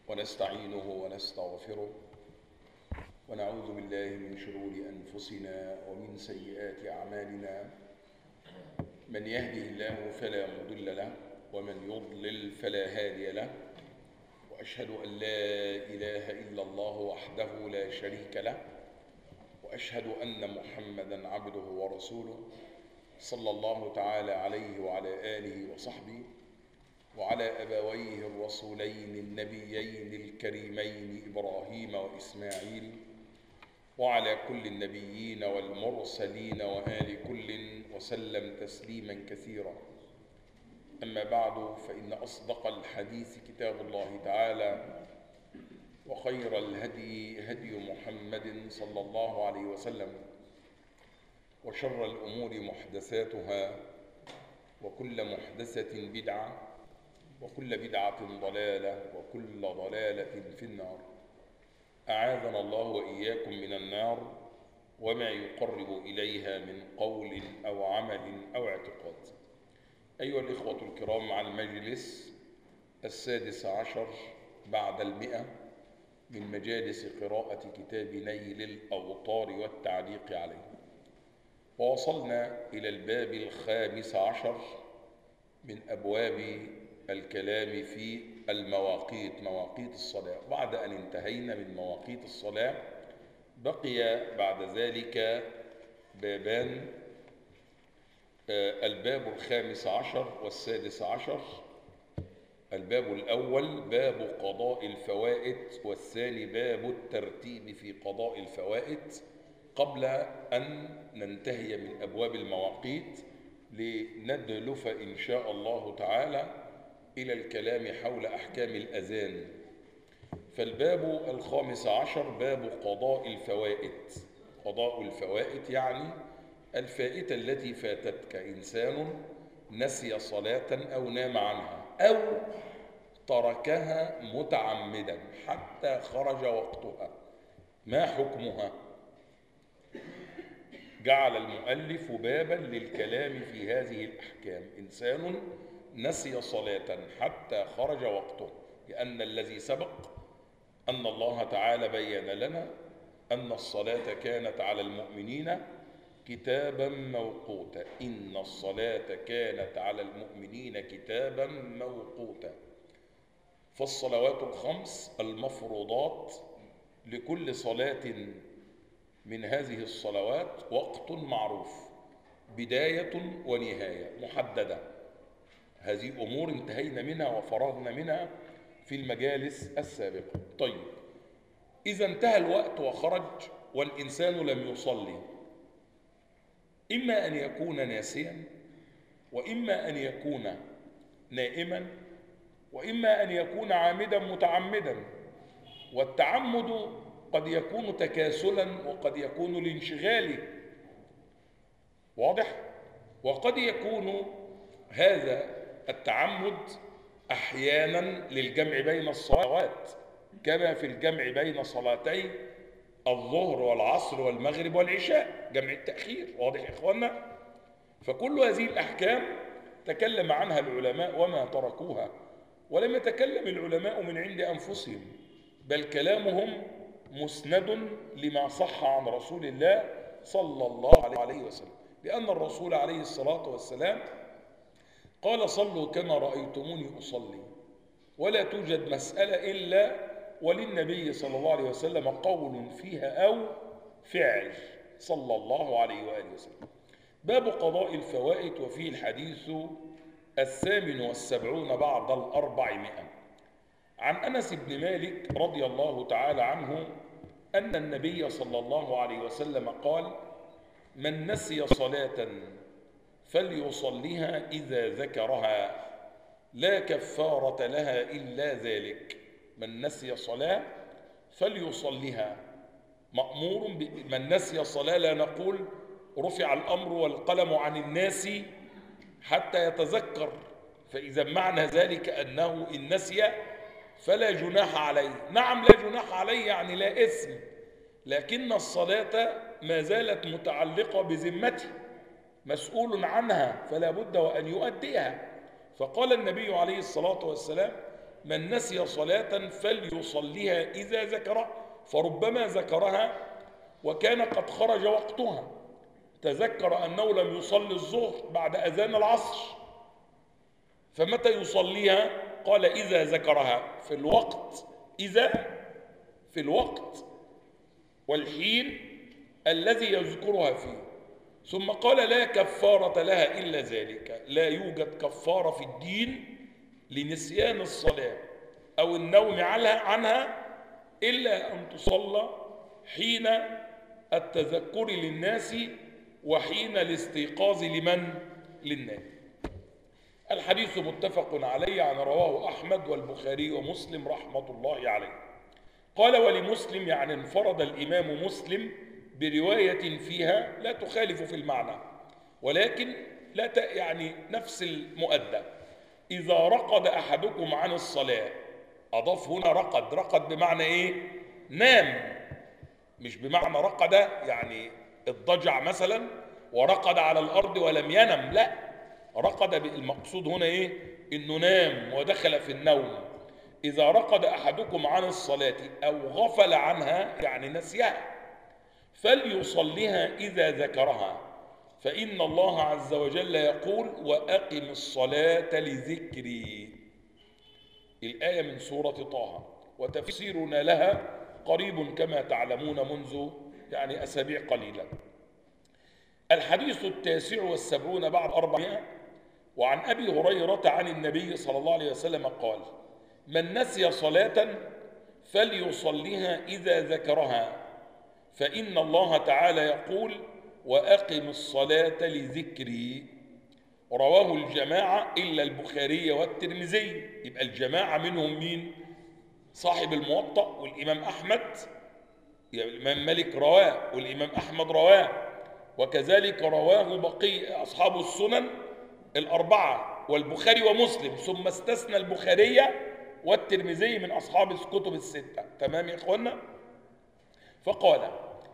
ونستعينه ونستغفره ونعوذ بالله من شرور أنفسنا ومن سيئات أعمالنا من يهده الله فلا مضل له ومن يضلل فلا هادي له وأشهد أن لا إله إلا الله وحده لا شريك له وأشهد أن محمدا عبده ورسوله صلى الله تعالى عليه وعلى آله وصحبه وعلى أبويه الرسولين النبيين الكريمين إبراهيم وإسماعيل وعلى كل النبيين والمرسلين وآل كل وسلم تسليما كثيرا أما بعد فإن أصدق الحديث كتاب الله تعالى وخير الهدي هدي محمد صلى الله عليه وسلم وشر الأمور محدثاتها وكل محدثة بدعة وكل بدعة ضلالة وكل ضلالة في النار أعاذنا الله وإياكم من النار وما يقرب إليها من قول أو عمل أو اعتقاد أيها الإخوة الكرام مع المجلس السادس عشر بعد المئة من مجالس قراءة كتاب نيل الأوطار والتعليق عليه ووصلنا إلى الباب الخامس عشر من أبواب الكلام في المواقيت مواقيت الصلاة بعد أن انتهينا من مواقيت الصلاة بقي بعد ذلك بابان الباب الخامس عشر والسادس عشر الباب الأول باب قضاء الفوائد والثاني باب الترتيب في قضاء الفوائد قبل أن ننتهي من أبواب المواقيت لندلف إن شاء الله تعالى إلى الكلام حول أحكام الأذان فالباب الخامس عشر باب قضاء الفوائد قضاء الفوائد يعني الفائتة التي فاتتك إنسان نسي صلاة أو نام عنها أو تركها متعمدا حتى خرج وقتها ما حكمها جعل المؤلف بابا للكلام في هذه الأحكام إنسان نسي صلاة حتى خرج وقته لأن الذي سبق أن الله تعالى بين لنا أن الصلاة كانت على المؤمنين كتابا موقوتا إن الصلاة كانت على المؤمنين كتابا موقوتا فالصلوات الخمس المفروضات لكل صلاة من هذه الصلوات وقت معروف بداية ونهاية محددة هذه أمور انتهينا منها وفرغنا منها في المجالس السابقة طيب إذا انتهى الوقت وخرج والإنسان لم يصلي إما أن يكون ناسيا وإما أن يكون نائما وإما أن يكون عامدا متعمدا والتعمد قد يكون تكاسلا وقد يكون لانشغال واضح وقد يكون هذا التعمد احيانا للجمع بين الصلوات كما في الجمع بين صلاتي الظهر والعصر والمغرب والعشاء جمع التاخير واضح يا اخوانا فكل هذه الاحكام تكلم عنها العلماء وما تركوها ولم يتكلم العلماء من عند انفسهم بل كلامهم مسند لما صح عن رسول الله صلى الله عليه وسلم لان الرسول عليه الصلاه والسلام قال صلوا كما رأيتموني أصلي ولا توجد مسألة إلا وللنبي صلى الله عليه وسلم قول فيها أو فعل صلى الله عليه وآله وسلم باب قضاء الفوائد وفيه الحديث الثامن والسبعون بعد الأربعمائة عن أنس بن مالك رضي الله تعالى عنه أن النبي صلى الله عليه وسلم قال من نسي صلاة فليصليها إذا ذكرها لا كفارة لها إلا ذلك من نسي صلاة فليصليها مأمور من نسي صلاة لا نقول رفع الأمر والقلم عن الناس حتى يتذكر فإذا معنى ذلك أنه إن نسي فلا جناح عليه نعم لا جناح عليه يعني لا إثم لكن الصلاة ما زالت متعلقة بذمته مسؤول عنها فلا بد وأن يؤديها فقال النبي عليه الصلاة والسلام من نسي صلاة فليصليها إذا ذكرها فربما ذكرها وكان قد خرج وقتها تذكر أنه لم يصلي الظهر بعد أذان العصر فمتى يصليها قال إذا ذكرها في الوقت إذا في الوقت والحين الذي يذكرها فيه ثم قال لا كفارة لها إلا ذلك لا يوجد كفارة في الدين لنسيان الصلاة أو النوم عنها إلا أن تصلى حين التذكر للناس وحين الاستيقاظ لمن للناس الحديث متفق عليه عن رواه أحمد والبخاري ومسلم رحمة الله عليه قال ولمسلم يعني انفرد الإمام مسلم برواية فيها لا تخالف في المعنى ولكن لا ت... يعني نفس المؤدى إذا رقد أحدكم عن الصلاة أضاف هنا رقد رقد بمعنى إيه نام مش بمعنى رقد يعني اضطجع مثلا ورقد على الأرض ولم ينم لا رقد المقصود هنا إيه إنه نام ودخل في النوم إذا رقد أحدكم عن الصلاة أو غفل عنها يعني نسيها فليصليها إذا ذكرها فإن الله عز وجل يقول وأقم الصلاة لذكري الآية من سورة طه وتفسيرنا لها قريب كما تعلمون منذ يعني أسابيع قليلة الحديث التاسع والسبعون بعد أربعمائة وعن أبي هريرة عن النبي صلى الله عليه وسلم قال من نسي صلاة فليصليها إذا ذكرها فإن الله تعالى يقول وأقم الصلاة لذكري رواه الجماعة إلا البخاري والترمذي يبقى الجماعة منهم مين صاحب الموطأ والإمام أحمد يعني الإمام مالك رواه والإمام أحمد رواه وكذلك رواه بقي أصحاب السنن الأربعة والبخاري ومسلم ثم استثنى البخارية والترمذي من أصحاب الكتب الستة تمام يا إخوانا فقال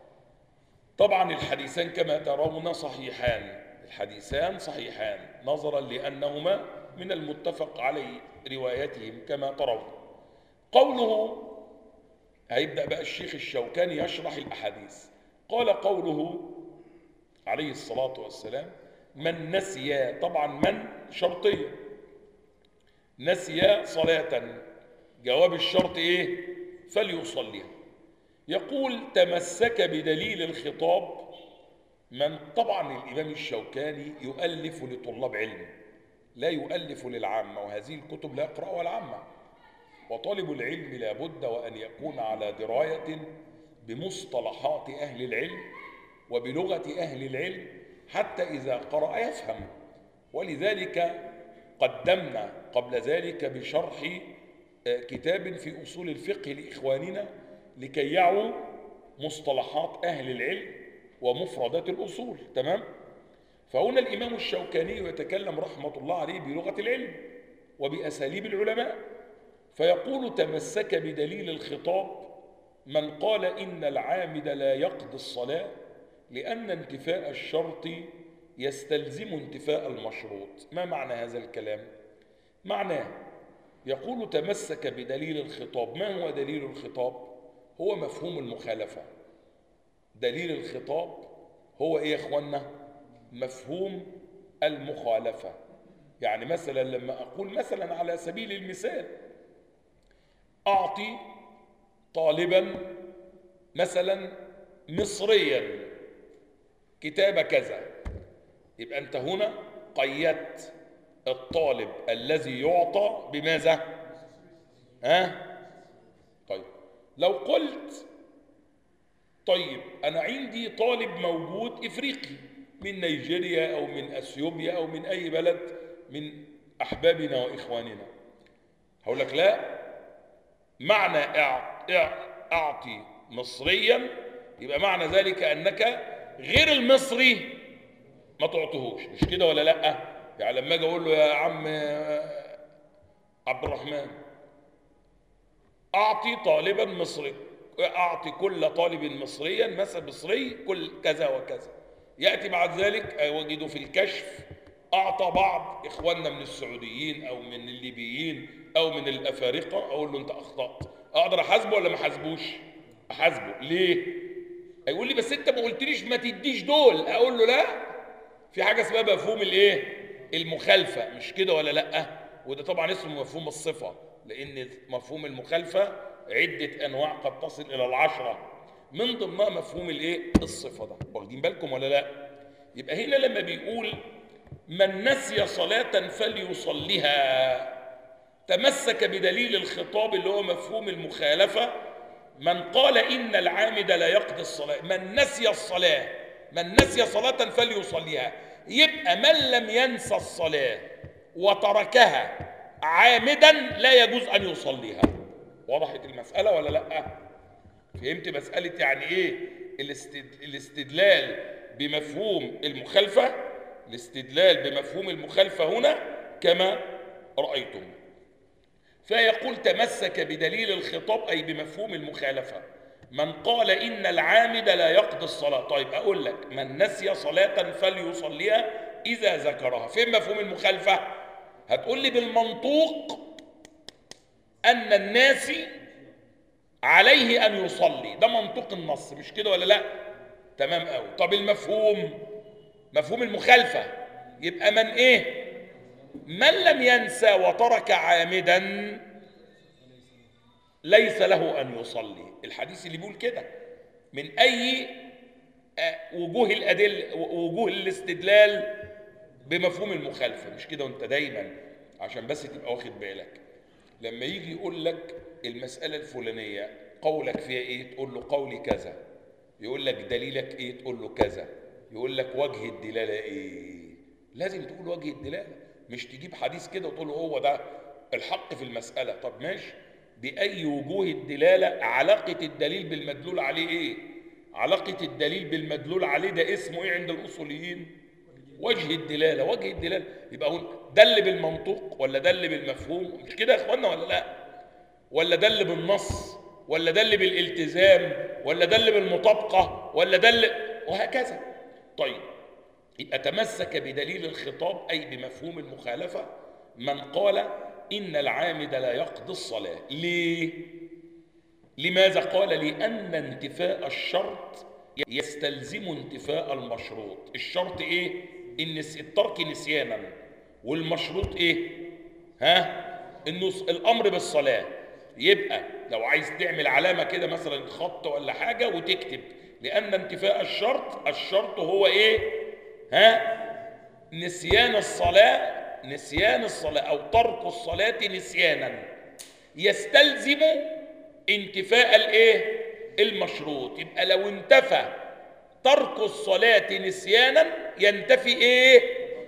طبعا الحديثان كما ترون صحيحان الحديثان صحيحان نظرا لأنهما من المتفق عليه روايتهم كما ترون قوله هيبدأ بقى الشيخ الشوكاني يشرح الأحاديث قال قوله عليه الصلاة والسلام من نسي طبعا من شرطية نسي صلاة جواب الشرط ايه فليصليها يقول تمسك بدليل الخطاب من طبعا الإمام الشوكاني يؤلف لطلاب علم لا يؤلف للعامة وهذه الكتب لا يقرأها العامة وطالب العلم لا بد وأن يكون على دراية بمصطلحات أهل العلم وبلغة أهل العلم حتى إذا قرأ يفهم ولذلك قدمنا قبل ذلك بشرح كتاب في أصول الفقه لإخواننا لكي يعوا مصطلحات أهل العلم ومفردات الأصول تمام؟ فهنا الإمام الشوكاني يتكلم رحمة الله عليه بلغة العلم وبأساليب العلماء فيقول تمسك بدليل الخطاب من قال إن العامد لا يقضي الصلاة لأن انتفاء الشرط يستلزم انتفاء المشروط ما معنى هذا الكلام؟ معناه يقول تمسك بدليل الخطاب ما هو دليل الخطاب؟ هو مفهوم المخالفة دليل الخطاب هو ايه يا اخوانا مفهوم المخالفة يعني مثلا لما اقول مثلا على سبيل المثال اعطي طالبا مثلا مصريا كتاب كذا يبقى انت هنا قيدت الطالب الذي يعطى بماذا ها طيب لو قلت طيب أنا عندي طالب موجود إفريقي من نيجيريا أو من أثيوبيا أو من أي بلد من أحبابنا وإخواننا هقول لك لا معنى أعطي مصريا يبقى معنى ذلك أنك غير المصري ما تعطيهوش مش كده ولا لا يعني لما اجي اقول له يا عم عبد الرحمن أعطي طالبا مصري أعطي كل طالب مصريا مثلا مصري كل كذا وكذا يأتي بعد ذلك وجد في الكشف اعطى بعض اخواننا من السعوديين او من الليبيين او من الافارقه اقول له انت اخطات اقدر احاسبه ولا ما احاسبوش احاسبه ليه هيقول لي بس انت ما قلتليش ما تديش دول اقول له لا في حاجه اسمها مفهوم الايه المخالفه مش كده ولا لا وده طبعا اسمه مفهوم الصفه لان مفهوم المخالفه عده انواع قد تصل الى العشره من ضمنها مفهوم الايه الصفه ده واخدين بالكم ولا لا يبقى هنا لما بيقول من نسي صلاه فليصليها تمسك بدليل الخطاب اللي هو مفهوم المخالفه من قال ان العامد لا يقضي الصلاه من نسي الصلاه من نسي صلاه فليصليها يبقى من لم ينسى الصلاه وتركها عامدا لا يجوز ان يصليها وضحت المساله ولا لا فهمت مساله يعني ايه الاستد... الاستدلال بمفهوم المخالفه الاستدلال بمفهوم المخالفه هنا كما رايتم فيقول تمسك بدليل الخطاب اي بمفهوم المخالفه من قال ان العامد لا يقضي الصلاه طيب اقول لك من نسي صلاه فليصليها اذا ذكرها فين مفهوم المخالفه هتقول لي بالمنطوق ان الناسي عليه ان يصلي ده منطوق النص مش كده ولا لا تمام قوي طب المفهوم مفهوم المخالفه يبقى من ايه من لم ينسى وترك عامدا ليس له ان يصلي الحديث اللي بيقول كده من اي وجوه الادله وجوه الاستدلال بمفهوم المخالفه مش كده وانت دايما عشان بس تبقى واخد بالك لما يجي يقول لك المساله الفلانيه قولك فيها ايه تقول له قولي كذا يقول لك دليلك ايه تقول له كذا يقول لك وجه الدلاله ايه لازم تقول وجه الدلاله مش تجيب حديث كده وتقول له هو ده الحق في المساله طب ماشي باي وجوه الدلاله علاقه الدليل بالمدلول عليه ايه علاقه الدليل بالمدلول عليه ده اسمه ايه عند الاصوليين وجه الدلاله وجه الدلاله يبقى هو دل بالمنطوق ولا دل بالمفهوم مش كده يا اخوانا ولا لا ولا دل بالنص ولا دل بالالتزام ولا دل بالمطابقه ولا دل وهكذا طيب يبقى تمسك بدليل الخطاب اي بمفهوم المخالفه من قال ان العامد لا يقضي الصلاه ليه لماذا قال لان انتفاء الشرط يستلزم انتفاء المشروط الشرط ايه ان الترك نسيانا والمشروط ايه ها انه الامر بالصلاه يبقى لو عايز تعمل علامه كده مثلا خط ولا حاجه وتكتب لان انتفاء الشرط الشرط هو ايه ها نسيان الصلاه نسيان الصلاه او ترك الصلاه نسيانا يستلزم انتفاء الايه المشروط يبقى لو انتفى ترك الصلاة نسيانا ينتفي ايه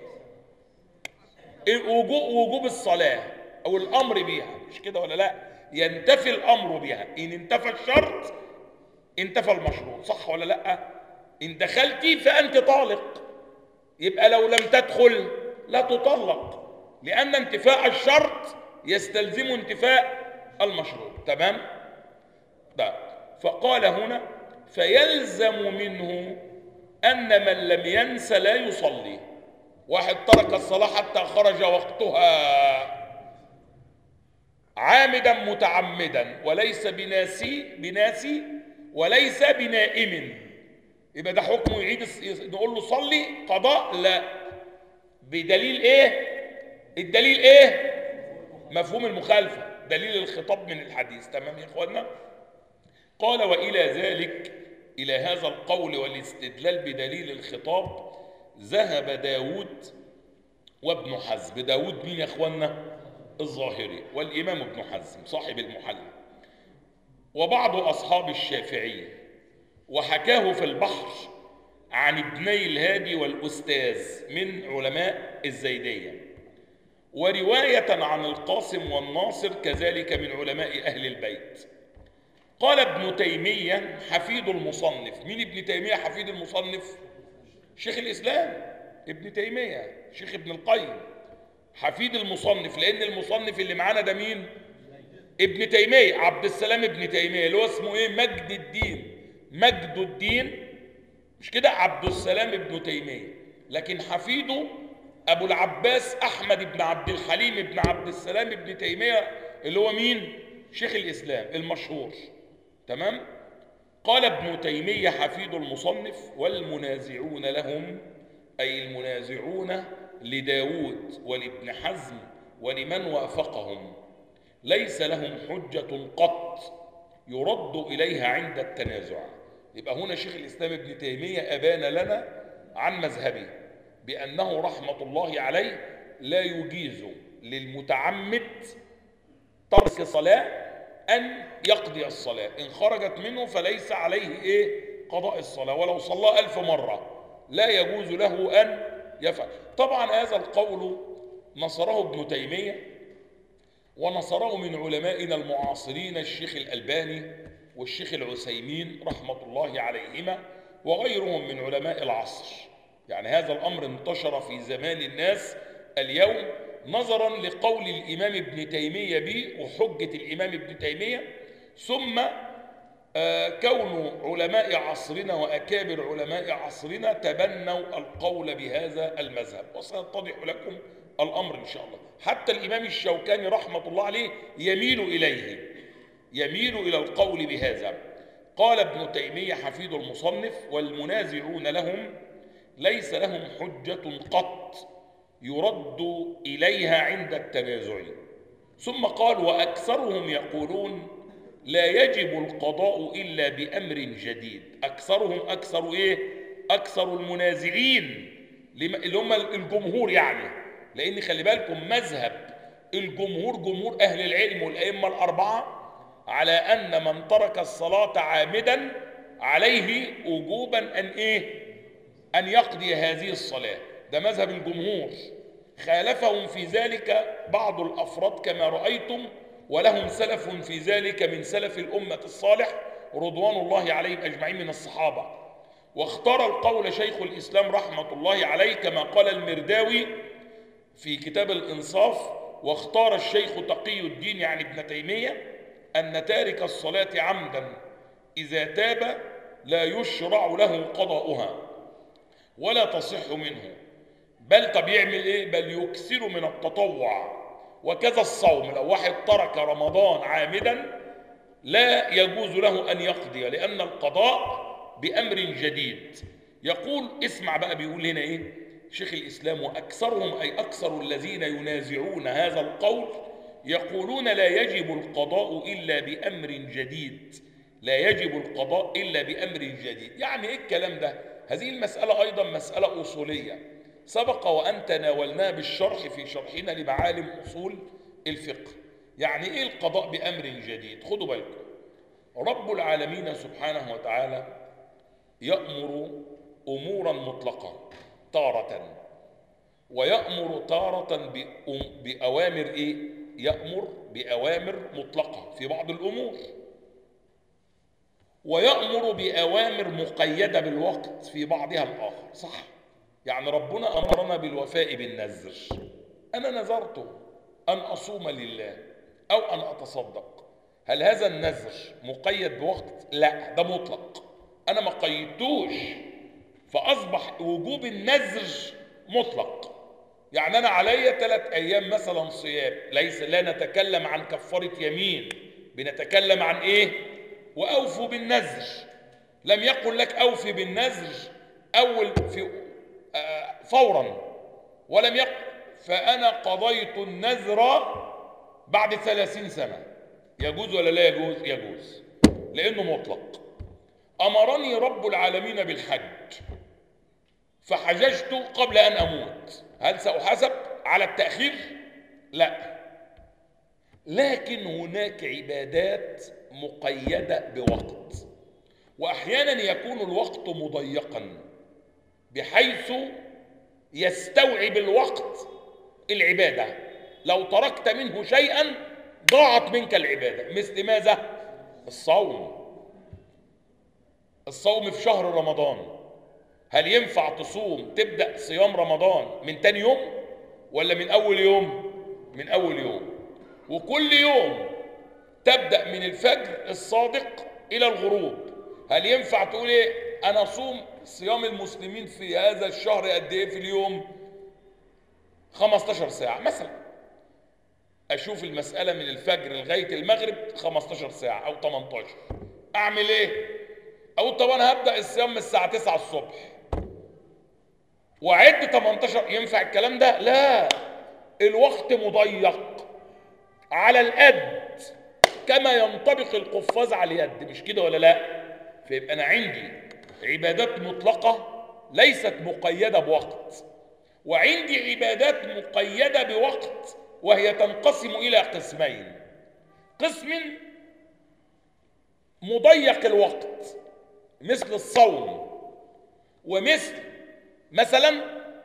وجوب, وجوب الصلاة او الامر بها مش كده ولا لا ينتفي الامر بها ان انتفى الشرط انتفى المشروط صح ولا لا ان دخلتي فانت طالق يبقى لو لم تدخل لا تطلق لان انتفاء الشرط يستلزم انتفاء المشروط تمام ده فقال هنا فيلزم منه أن من لم ينس لا يصلي واحد ترك الصلاة حتى خرج وقتها عامدا متعمدا وليس بناسي بناسي وليس بنائم يبقى ده حكمه يعيد نقول له صلي قضاء لا بدليل ايه الدليل ايه مفهوم المخالفه دليل الخطاب من الحديث تمام يا اخوانا قال والى ذلك الى هذا القول والاستدلال بدليل الخطاب ذهب داود وابن حزم داود مين يا اخوانا الظاهري والامام ابن حزم صاحب المحل وبعض اصحاب الشافعي وحكاه في البحر عن ابني الهادي والاستاذ من علماء الزيديه وروايه عن القاسم والناصر كذلك من علماء اهل البيت قال ابن تيمية حفيد المصنف مين ابن تيمية حفيد المصنف شيخ الإسلام ابن تيمية شيخ ابن القيم حفيد المصنف لأن المصنف اللي معانا ده مين ابن تيمية عبد السلام ابن تيمية اللي هو اسمه ايه مجد الدين مجد الدين مش كده عبد السلام ابن تيمية لكن حفيده ابو العباس احمد بن عبد الحليم بن عبد السلام بن تيميه اللي هو مين شيخ الاسلام المشهور تمام قال ابن تيميه حفيد المصنف والمنازعون لهم اي المنازعون لداود ولابن حزم ولمن وافقهم ليس لهم حجه قط يرد اليها عند التنازع يبقى هنا شيخ الاسلام ابن تيميه ابان لنا عن مذهبه بانه رحمه الله عليه لا يجيز للمتعمد ترك صلاه ان يقضي الصلاه ان خرجت منه فليس عليه ايه قضاء الصلاه ولو صلى الف مره لا يجوز له ان يفعل طبعا هذا القول نصره ابن تيميه ونصره من علمائنا المعاصرين الشيخ الألباني والشيخ العثيمين رحمة الله عليهما وغيرهم من علماء العصر يعني هذا الأمر انتشر في زمان الناس اليوم نظرا لقول الإمام ابن تيمية به وحجة الإمام ابن تيمية ثم آه، كون علماء عصرنا وأكابر علماء عصرنا تبنوا القول بهذا المذهب وسيتضح لكم الأمر إن شاء الله حتى الإمام الشوكاني رحمة الله عليه يميل إليه يميل إلى القول بهذا قال ابن تيمية حفيد المصنف والمنازعون لهم ليس لهم حجة قط يرد إليها عند التنازع ثم قال وأكثرهم يقولون لا يجب القضاء إلا بأمر جديد أكثرهم أكثر إيه؟ أكثر المنازعين لم- اللي هم الجمهور يعني لأن خلي بالكم مذهب الجمهور جمهور أهل العلم والأئمة الأربعة على أن من ترك الصلاة عامدا عليه وجوبا أن إيه؟ أن يقضي هذه الصلاة ده مذهب الجمهور خالفهم في ذلك بعض الأفراد كما رأيتم ولهم سلف في ذلك من سلف الأمة الصالح رضوان الله عليهم أجمعين من الصحابة واختار القول شيخ الإسلام رحمة الله عليه كما قال المرداوي في كتاب الإنصاف واختار الشيخ تقي الدين يعني ابن تيمية أن تارك الصلاة عمدا إذا تاب لا يشرع له قضاؤها ولا تصح منه بل طب يعمل ايه بل يكثر من التطوع وكذا الصوم لو واحد ترك رمضان عامدا لا يجوز له ان يقضي لان القضاء بامر جديد يقول اسمع بقى بيقول هنا ايه شيخ الاسلام واكثرهم اي اكثر الذين ينازعون هذا القول يقولون لا يجب القضاء الا بامر جديد لا يجب القضاء الا بامر جديد يعني ايه الكلام ده هذه المساله ايضا مساله اصوليه سبق وان تناولناها بالشرح في شرحنا لمعالم اصول الفقه يعني ايه القضاء بامر جديد خدوا بالكم رب العالمين سبحانه وتعالى يامر امورا مطلقه تاره ويامر تاره بأم- باوامر ايه يامر باوامر مطلقه في بعض الامور ويأمر بأوامر مقيدة بالوقت في بعضها الآخر صح يعني ربنا أمرنا بالوفاء بالنذر أنا نذرت أن أصوم لله أو أن أتصدق هل هذا النذر مقيد بوقت؟ لا ده مطلق أنا ما قيدتوش فأصبح وجوب النذر مطلق يعني أنا عليا ثلاث أيام مثلا صيام ليس لا نتكلم عن كفارة يمين بنتكلم عن إيه؟ وأوفوا بالنذر لم يقل لك أوفي بالنذر أول في آه، فورا ولم يقل فأنا قضيت النذر بعد ثلاثين سنة يجوز ولا لا يجوز يجوز لأنه مطلق أمرني رب العالمين بالحج فحججت قبل أن أموت هل سأحاسب على التأخير؟ لا لكن هناك عبادات مقيدة بوقت وأحيانا يكون الوقت مضيقا بحيث يستوعب الوقت العبادة لو تركت منه شيئا ضاعت منك العبادة مثل ماذا؟ الصوم الصوم في شهر رمضان هل ينفع تصوم تبدأ صيام رمضان من تاني يوم ولا من أول يوم؟ من أول يوم وكل يوم تبدأ من الفجر الصادق إلى الغروب هل ينفع تقول إيه أنا أصوم صيام المسلمين في هذا الشهر قد إيه في اليوم 15 ساعة مثلا أشوف المسألة من الفجر لغاية المغرب 15 ساعة أو 18 أعمل إيه؟ أقول طب أنا هبدأ الصيام من الساعة 9 الصبح وأعد 18 ينفع الكلام ده؟ لا الوقت مضيق على القد كما ينطبق القفاز على اليد مش كده ولا لا؟ فيبقى أنا عندي عبادات مطلقة ليست مقيدة بوقت وعندي عبادات مقيدة بوقت وهي تنقسم إلى قسمين قسم مضيق الوقت مثل الصوم ومثل مثلا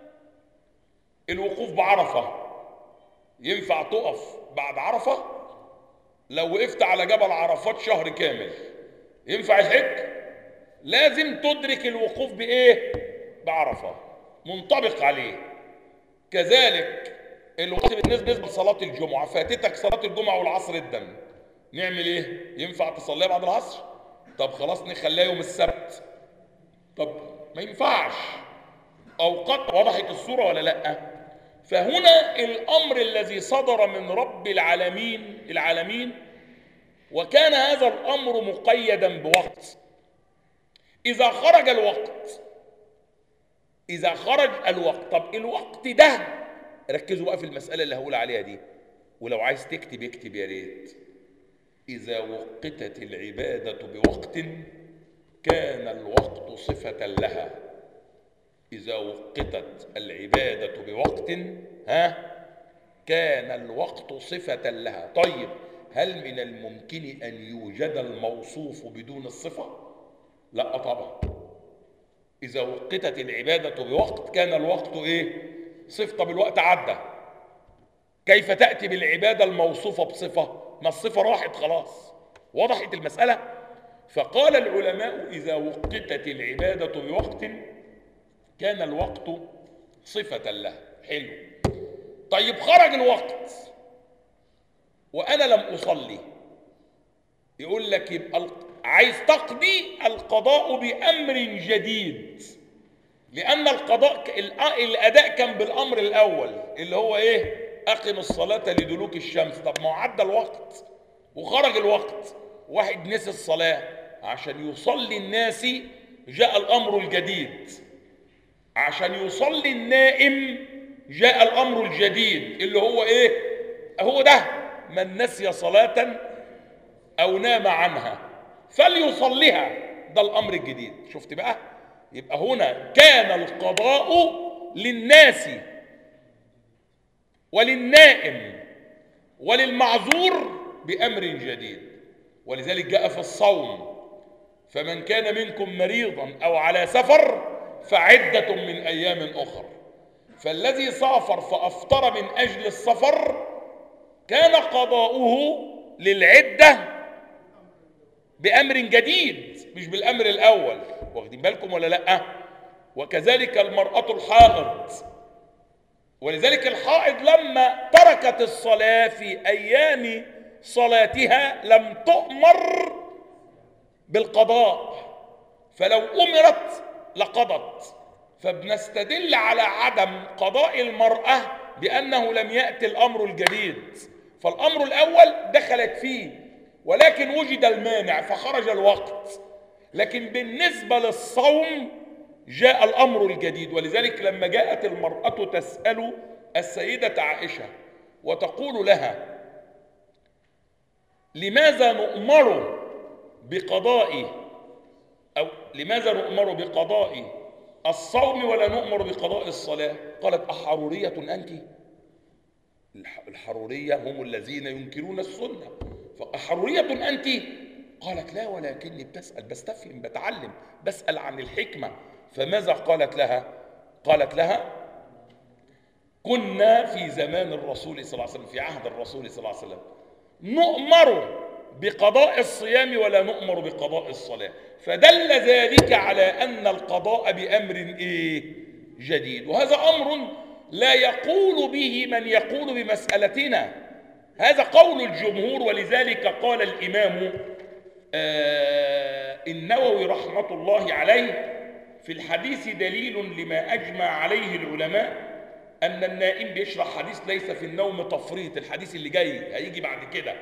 الوقوف بعرفة ينفع تقف بعد عرفة لو وقفت على جبل عرفات شهر كامل ينفع الحج لازم تدرك الوقوف بإيه بعرفة منطبق عليه كذلك الوقت بالنسبة لصلاة الجمعة فاتتك صلاة الجمعة والعصر الدم نعمل ايه ينفع تصليها بعد العصر طب خلاص نخليها يوم السبت طب ما ينفعش اوقات وضحت الصورة ولا لا فهنا الامر الذي صدر من رب العالمين العالمين وكان هذا الامر مقيدا بوقت اذا خرج الوقت اذا خرج الوقت طب الوقت ده ركزوا بقى في المسألة اللي هقول عليها دي ولو عايز تكتب اكتب يا ريت إذا وقتت العبادة بوقت كان الوقت صفة لها إذا وقتت العبادة بوقت ها كان الوقت صفة لها طيب هل من الممكن أن يوجد الموصوف بدون الصفة؟ لا طبعا إذا وقتت العبادة بوقت كان الوقت إيه؟ صفة طب الوقت عدى كيف تأتي بالعبادة الموصوفة بصفة ما الصفة راحت خلاص وضحت المسألة فقال العلماء إذا وقتت العبادة بوقت كان الوقت صفة له حلو طيب خرج الوقت وأنا لم أصلي يقول لك يبقى عايز تقضي القضاء بأمر جديد لأن القضاء الأداء كان بالأمر الأول اللي هو إيه؟ أقم الصلاة لدلوك الشمس طب ما هو عدى الوقت وخرج الوقت واحد نسي الصلاة عشان يصلي الناس جاء الأمر الجديد عشان يصلي النائم جاء الأمر الجديد اللي هو إيه؟ هو ده من نسي صلاة أو نام عنها فليصليها ده الأمر الجديد شفت بقى؟ يبقى هنا كان القضاء للناس وللنائم وللمعذور بأمر جديد ولذلك جاء في الصوم فمن كان منكم مريضا أو على سفر فعدة من أيام أخر فالذي سافر فأفطر من أجل السفر كان قضاؤه للعدة بأمر جديد مش بالأمر الأول واخدين بالكم ولا لأ وكذلك المرأة الحائض ولذلك الحائض لما تركت الصلاة في أيام صلاتها لم تؤمر بالقضاء فلو أمرت لقضت فبنستدل على عدم قضاء المرأة بأنه لم يأتي الأمر الجديد فالأمر الأول دخلت فيه ولكن وجد المانع فخرج الوقت لكن بالنسبة للصوم جاء الأمر الجديد ولذلك لما جاءت المرأة تسأل السيدة عائشة وتقول لها لماذا نؤمر بقضاء أو لماذا نؤمر بقضاء الصوم ولا نؤمر بقضاء الصلاة قالت أحرورية أنت الحرورية هم الذين ينكرون السنة فأحرورية أنت قالت لا ولكني بتسأل بستفهم بتعلم بسأل عن الحكمة فماذا قالت لها قالت لها كنا في زمان الرسول صلى الله عليه وسلم في عهد الرسول صلى الله عليه وسلم نؤمر بقضاء الصيام ولا نؤمر بقضاء الصلاة فدل ذلك على أن القضاء بأمر إيه جديد وهذا أمر لا يقول به من يقول بمسألتنا هذا قول الجمهور ولذلك قال الإمام آه النووي رحمة الله عليه في الحديث دليل لما أجمع عليه العلماء أن النائم بيشرح حديث ليس في النوم تفريط الحديث اللي جاي هيجي بعد كده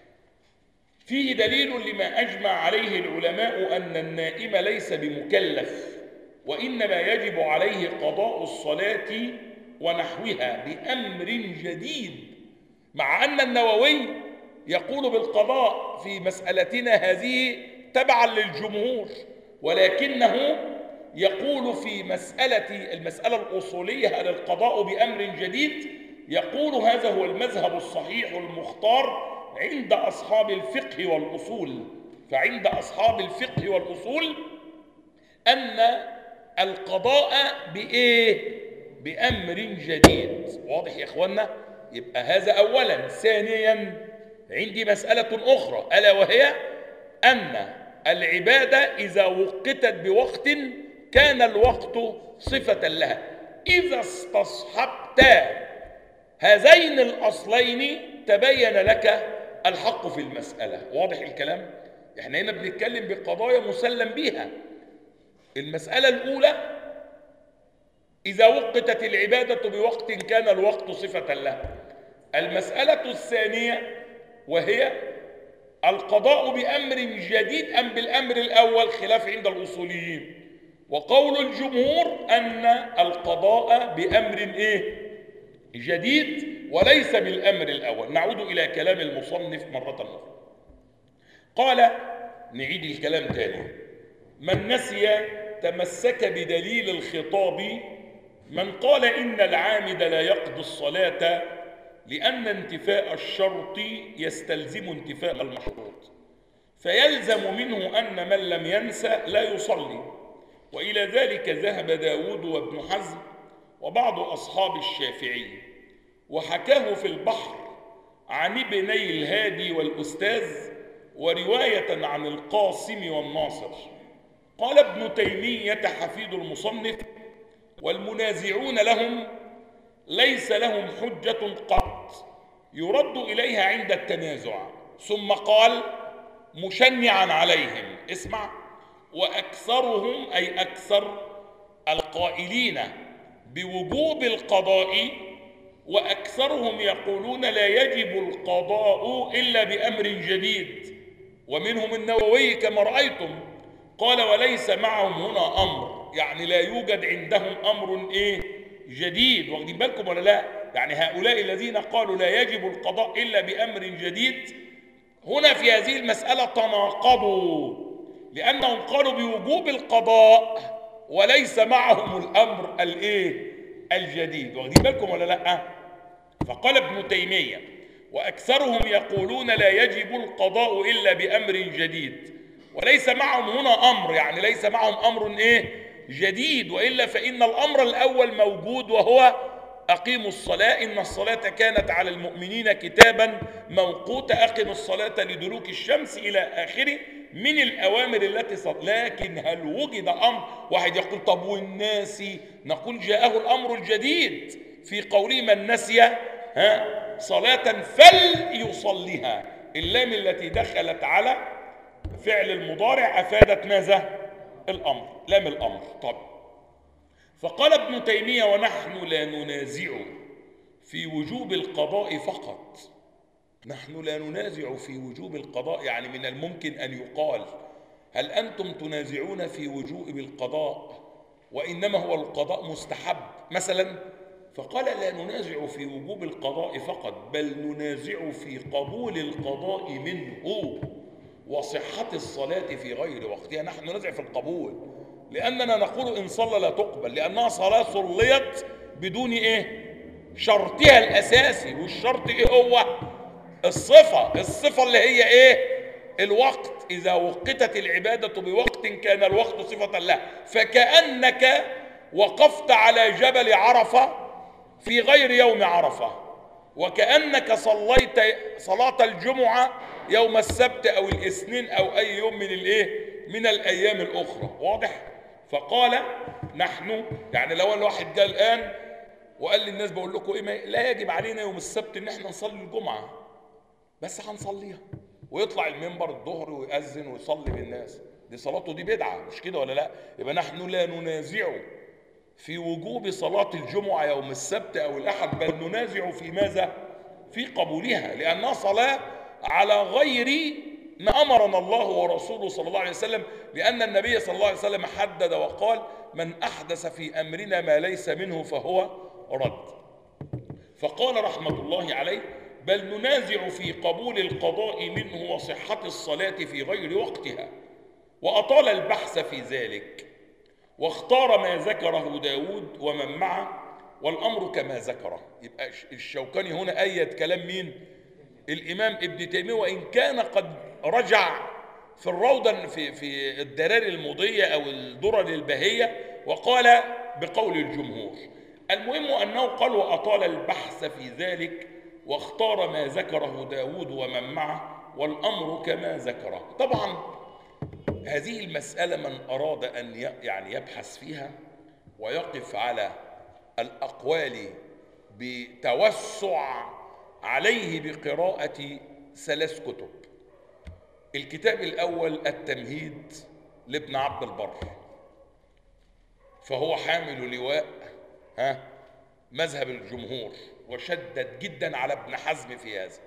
فيه دليل لما أجمع عليه العلماء أن النائم ليس بمكلف وإنما يجب عليه قضاء الصلاة ونحوها بأمر جديد مع أن النووي يقول بالقضاء في مسألتنا هذه تبعا للجمهور ولكنه يقول في مسألة المسألة الأصولية هل القضاء بأمر جديد يقول هذا هو المذهب الصحيح المختار عند أصحاب الفقه والأصول فعند أصحاب الفقه والأصول أن القضاء بإيه؟ بأمر جديد واضح يا إخوانا؟ يبقى هذا أولا ثانيا عندي مسألة أخرى ألا وهي أن العبادة إذا وقتت بوقت كان الوقت صفة لها إذا استصحبت هذين الأصلين تبين لك الحق في المسألة واضح الكلام؟ احنا هنا بنتكلم بقضايا مسلم بها المسألة الأولى إذا وقتت العبادة بوقت كان الوقت صفة لها المسألة الثانية وهي القضاء بأمر جديد أم بالأمر الأول خلاف عند الأصوليين وقول الجمهور أن القضاء بأمر إيه جديد وليس بالأمر الأول نعود إلى كلام المصنف مرة أخرى قال نعيد الكلام تاني من نسي تمسك بدليل الخطاب من قال إن العامد لا يقضي الصلاة لأن انتفاء الشرط يستلزم انتفاء المشروط فيلزم منه أن من لم ينسى لا يصلي وإلى ذلك ذهب داود وابن حزم وبعض أصحاب الشافعي وحكاه في البحر عن ابني الهادي والأستاذ ورواية عن القاسم والناصر قال ابن تيمية حفيد المصنف والمنازعون لهم ليس لهم حجة قط يرد إليها عند التنازع ثم قال مشنعا عليهم اسمع وأكثرهم أي أكثر القائلين بوجوب القضاء وأكثرهم يقولون لا يجب القضاء إلا بأمر جديد ومنهم النووي كما رأيتم قال وليس معهم هنا أمر يعني لا يوجد عندهم أمر إيه جديد واخدين بالكم ولا لا يعني هؤلاء الذين قالوا لا يجب القضاء إلا بأمر جديد هنا في هذه المسألة تناقضوا لأنهم قالوا بوجوب القضاء وليس معهم الأمر الإيه الجديد واخدين بالكم ولا لا فقال ابن تيمية وأكثرهم يقولون لا يجب القضاء إلا بأمر جديد وليس معهم هنا أمر يعني ليس معهم أمر إيه جديد وإلا فإن الأمر الأول موجود وهو أقيموا الصلاة إن الصلاة كانت على المؤمنين كتابا موقوتا أقم الصلاة لدلوك الشمس إلى آخره من الأوامر التي صد لكن هل وجد أمر واحد يقول طب والناس نقول جاءه الأمر الجديد في قوله من نسي ها صلاة فليصليها اللام التي دخلت على فعل المضارع أفادت ماذا الأمر لام الأمر طب فقال ابن تيمية ونحن لا ننازع في وجوب القضاء فقط نحن لا ننازع في وجوب القضاء يعني من الممكن أن يقال هل أنتم تنازعون في وجوب القضاء وإنما هو القضاء مستحب مثلا فقال لا ننازع في وجوب القضاء فقط بل ننازع في قبول القضاء منه وصحة الصلاة في غير وقتها نحن ننازع في القبول لأننا نقول إن صلى لا تقبل لأنها صلاة صليت بدون إيه شرطها الأساسي والشرط إيه هو الصفة الصفة اللي هي إيه الوقت إذا وقتت العبادة بوقت كان الوقت صفة له فكأنك وقفت على جبل عرفة في غير يوم عرفة وكأنك صليت صلاة الجمعة يوم السبت أو الاثنين أو أي يوم من الإيه من الأيام الأخرى واضح فقال نحن يعني لو الواحد جاء الآن وقال للناس بقول لكم إيه لا يجب علينا يوم السبت إن احنا نصلي الجمعة بس هنصليها ويطلع المنبر الظهر ويأذن ويصلي بالناس دي صلاته دي بدعة مش كده ولا لا يبقى نحن لا ننازع في وجوب صلاة الجمعة يوم السبت أو الأحد بل ننازع في ماذا؟ في قبولها لأنها صلاة على غير ما أمرنا الله ورسوله صلى الله عليه وسلم لأن النبي صلى الله عليه وسلم حدد وقال من أحدث في أمرنا ما ليس منه فهو رد فقال رحمة الله عليه بل ننازع في قبول القضاء منه وصحة الصلاة في غير وقتها وأطال البحث في ذلك واختار ما ذكره داود ومن معه والأمر كما ذكره يبقى الشوكاني هنا أيد كلام مين الإمام ابن تيمية وإن كان قد رجع في الروضة في, في الدرار المضية أو الدرر البهية وقال بقول الجمهور المهم أنه قال وأطال البحث في ذلك واختار ما ذكره داود ومن معه والأمر كما ذكره طبعا هذه المسألة من أراد أن يعني يبحث فيها ويقف على الأقوال بتوسع عليه بقراءة ثلاث كتب الكتاب الأول التمهيد لابن عبد البر فهو حامل لواء ها مذهب الجمهور وشدد جدا على ابن حزم في هذا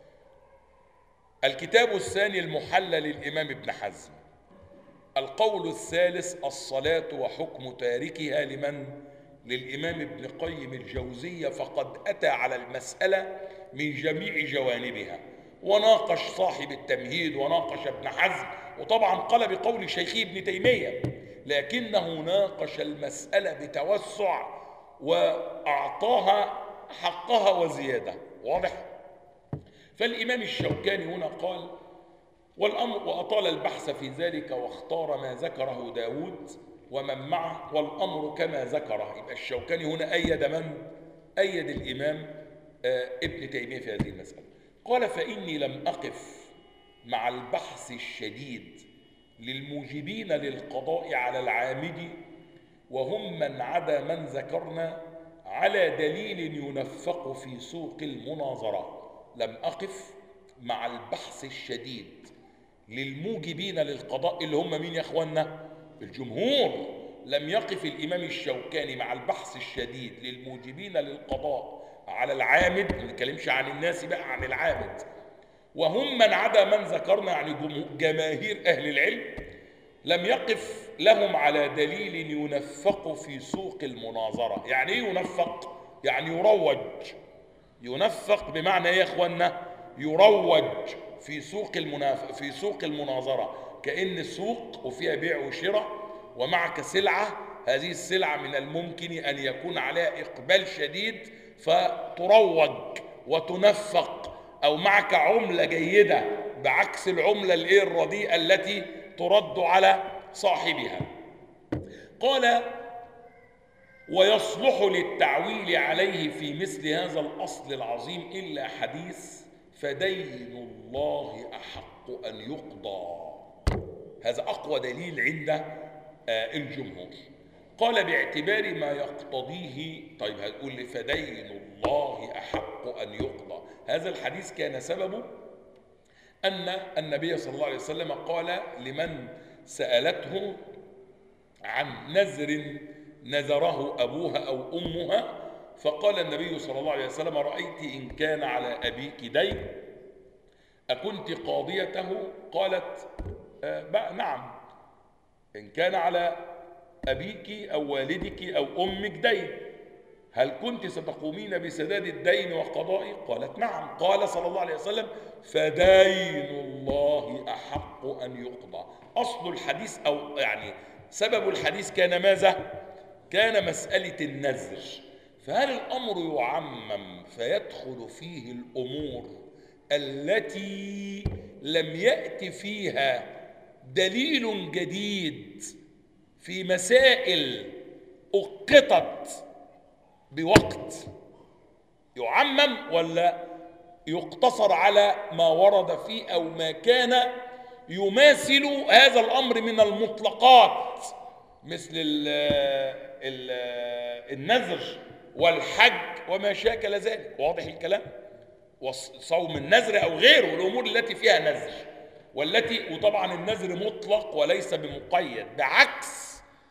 الكتاب الثاني المحلى للإمام ابن حزم القول الثالث الصلاة وحكم تاركها لمن للإمام ابن قيم الجوزية فقد أتى على المسألة من جميع جوانبها وناقش صاحب التمهيد وناقش ابن حزم وطبعا قال بقول شيخه ابن تيمية لكنه ناقش المسألة بتوسع وأعطاها حقها وزيادة واضح؟ فالإمام الشوكاني هنا قال والأمر وأطال البحث في ذلك واختار ما ذكره داود ومن معه والأمر كما ذكره يبقى الشوكاني هنا أيد من؟ أيد الإمام آه ابن تيمية في هذه المسألة قال فإني لم أقف مع البحث الشديد للموجبين للقضاء على العامد وهم من عدا من ذكرنا على دليل ينفق في سوق المناظرة لم أقف مع البحث الشديد للموجبين للقضاء اللي هم مين يا اخوانا الجمهور لم يقف الامام الشوكاني مع البحث الشديد للموجبين للقضاء على العامد ما نتكلمش عن الناس بقى عن العامد وهم من عدا من ذكرنا يعني جماهير اهل العلم لم يقف لهم على دليل ينفق في سوق المناظره يعني ايه ينفق يعني يروج ينفق بمعنى ايه يا اخوانا يروج في سوق المناف... في سوق المناظره كان السوق وفيها بيع وشراء ومعك سلعه هذه السلعه من الممكن ان يكون عليها اقبال شديد فتروج وتنفق او معك عمله جيده بعكس العمله الايه الرديئه التي ترد على صاحبها قال ويصلح للتعويل عليه في مثل هذا الاصل العظيم الا حديث فدين الله احق ان يقضى هذا اقوى دليل عند الجمهور قال باعتبار ما يقتضيه طيب هتقول لي فدين الله احق ان يقضى هذا الحديث كان سببه ان النبي صلى الله عليه وسلم قال لمن سالته عن نذر نذره ابوها او امها فقال النبي صلى الله عليه وسلم رأيت إن كان على أبيك دين أكنت قاضيته قالت آه نعم إن كان على أبيك أو والدك أو أمك دين هل كنت ستقومين بسداد الدين وقضائه قالت نعم قال صلى الله عليه وسلم فدين الله أحق أن يقضى أصل الحديث أو يعني سبب الحديث كان ماذا كان مسألة النذر فهل الامر يعمم فيدخل فيه الامور التي لم يات فيها دليل جديد في مسائل اقطت بوقت يعمم ولا يقتصر على ما ورد فيه او ما كان يماثل هذا الامر من المطلقات مثل ال ال النذر والحج وما شاكل ذلك واضح الكلام صوم النذر او غيره الامور التي فيها نذر والتي وطبعا النذر مطلق وليس بمقيد بعكس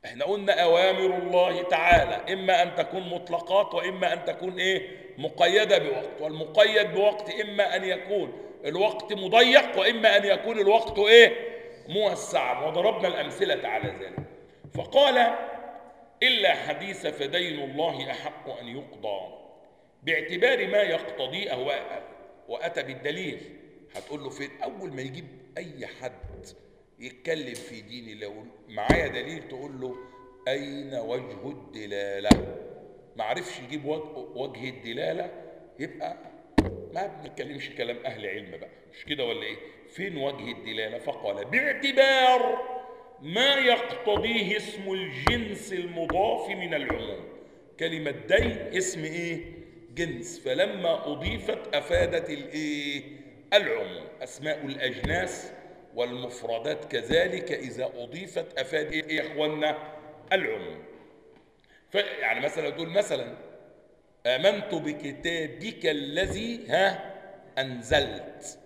احنا قلنا اوامر الله تعالى اما ان تكون مطلقات واما ان تكون ايه مقيده بوقت والمقيد بوقت اما ان يكون الوقت مضيق واما ان يكون الوقت ايه موسعا وضربنا الامثله على ذلك فقال الا حديث فدين الله احق ان يقضى باعتبار ما يقتضيه هو واتى بالدليل هتقول له فين اول ما يجيب اي حد يتكلم في دين الله معايا دليل تقول له اين وجه الدلاله ما عرفش يجيب وجه الدلاله يبقى ما بنتكلمش كلام اهل علم بقى مش كده ولا ايه فين وجه الدلاله فقال باعتبار ما يقتضيه اسم الجنس المضاف من العموم كلمه دين اسم ايه جنس فلما اضيفت افادت الايه العموم اسماء الاجناس والمفردات كذلك اذا اضيفت افاد ايه يا اخوانا العموم يعني مثلا تقول مثلا امنت بكتابك الذي ها انزلت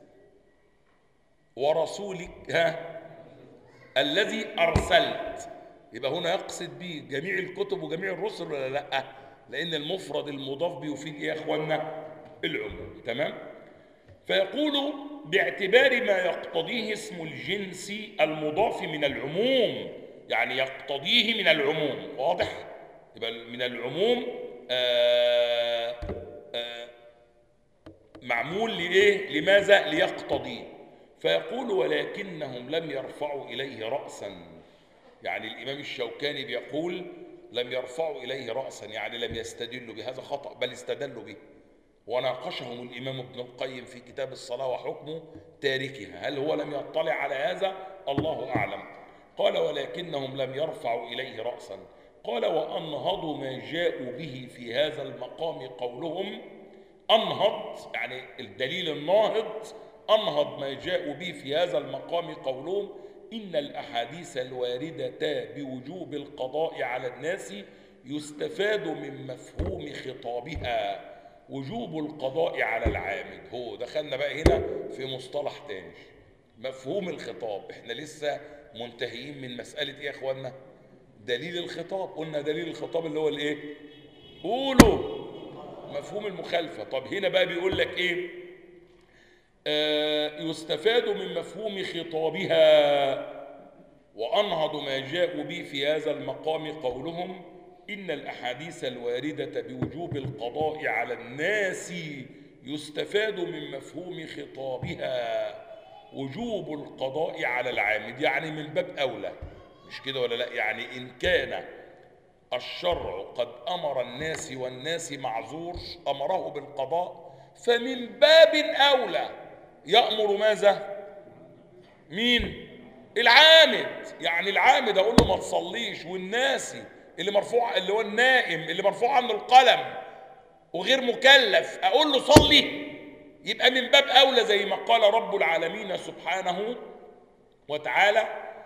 ورسولك ها الذي ارسلت يبقى هنا يقصد به جميع الكتب وجميع الرسل ولا لا لان المفرد المضاف بيفيد ايه يا اخوانا العموم تمام فيقول باعتبار ما يقتضيه اسم الجنس المضاف من العموم يعني يقتضيه من العموم واضح يبقى من العموم آآ آآ معمول لإيه لماذا ليقتضي فيقول ولكنهم لم يرفعوا إليه رأسا يعني الإمام الشوكاني بيقول لم يرفعوا إليه رأسا يعني لم يستدلوا بهذا خطأ بل استدلوا به وناقشهم الإمام ابن القيم في كتاب الصلاة وحكم تاركها هل هو لم يطلع على هذا الله أعلم قال ولكنهم لم يرفعوا إليه رأسا قال وأنهضوا ما جاءوا به في هذا المقام قولهم أنهض يعني الدليل الناهض أنهض ما جاءوا به في هذا المقام قولهم إن الأحاديث الواردة بوجوب القضاء على الناس يستفاد من مفهوم خطابها وجوب القضاء على العامد هو دخلنا بقى هنا في مصطلح تاني مفهوم الخطاب احنا لسه منتهيين من مسألة ايه يا اخوانا دليل الخطاب قلنا دليل الخطاب اللي هو الايه قولوا مفهوم المخالفة طب هنا بقى بيقول لك ايه آه يستفاد من مفهوم خطابها وأنهض ما جاءوا به في هذا المقام قولهم إن الأحاديث الواردة بوجوب القضاء على الناس يستفاد من مفهوم خطابها وجوب القضاء على العامد يعني من باب أولى مش كده ولا لا يعني إن كان الشرع قد أمر الناس والناس معذور أمره بالقضاء فمن باب أولى يأمر ماذا مين العامد يعني العامد أقول له ما تصليش والناسي اللي مرفوع اللي هو النائم اللي مرفوع عنه القلم وغير مكلف اقول له صلي يبقى من باب اولى زي ما قال رب العالمين سبحانه وتعالى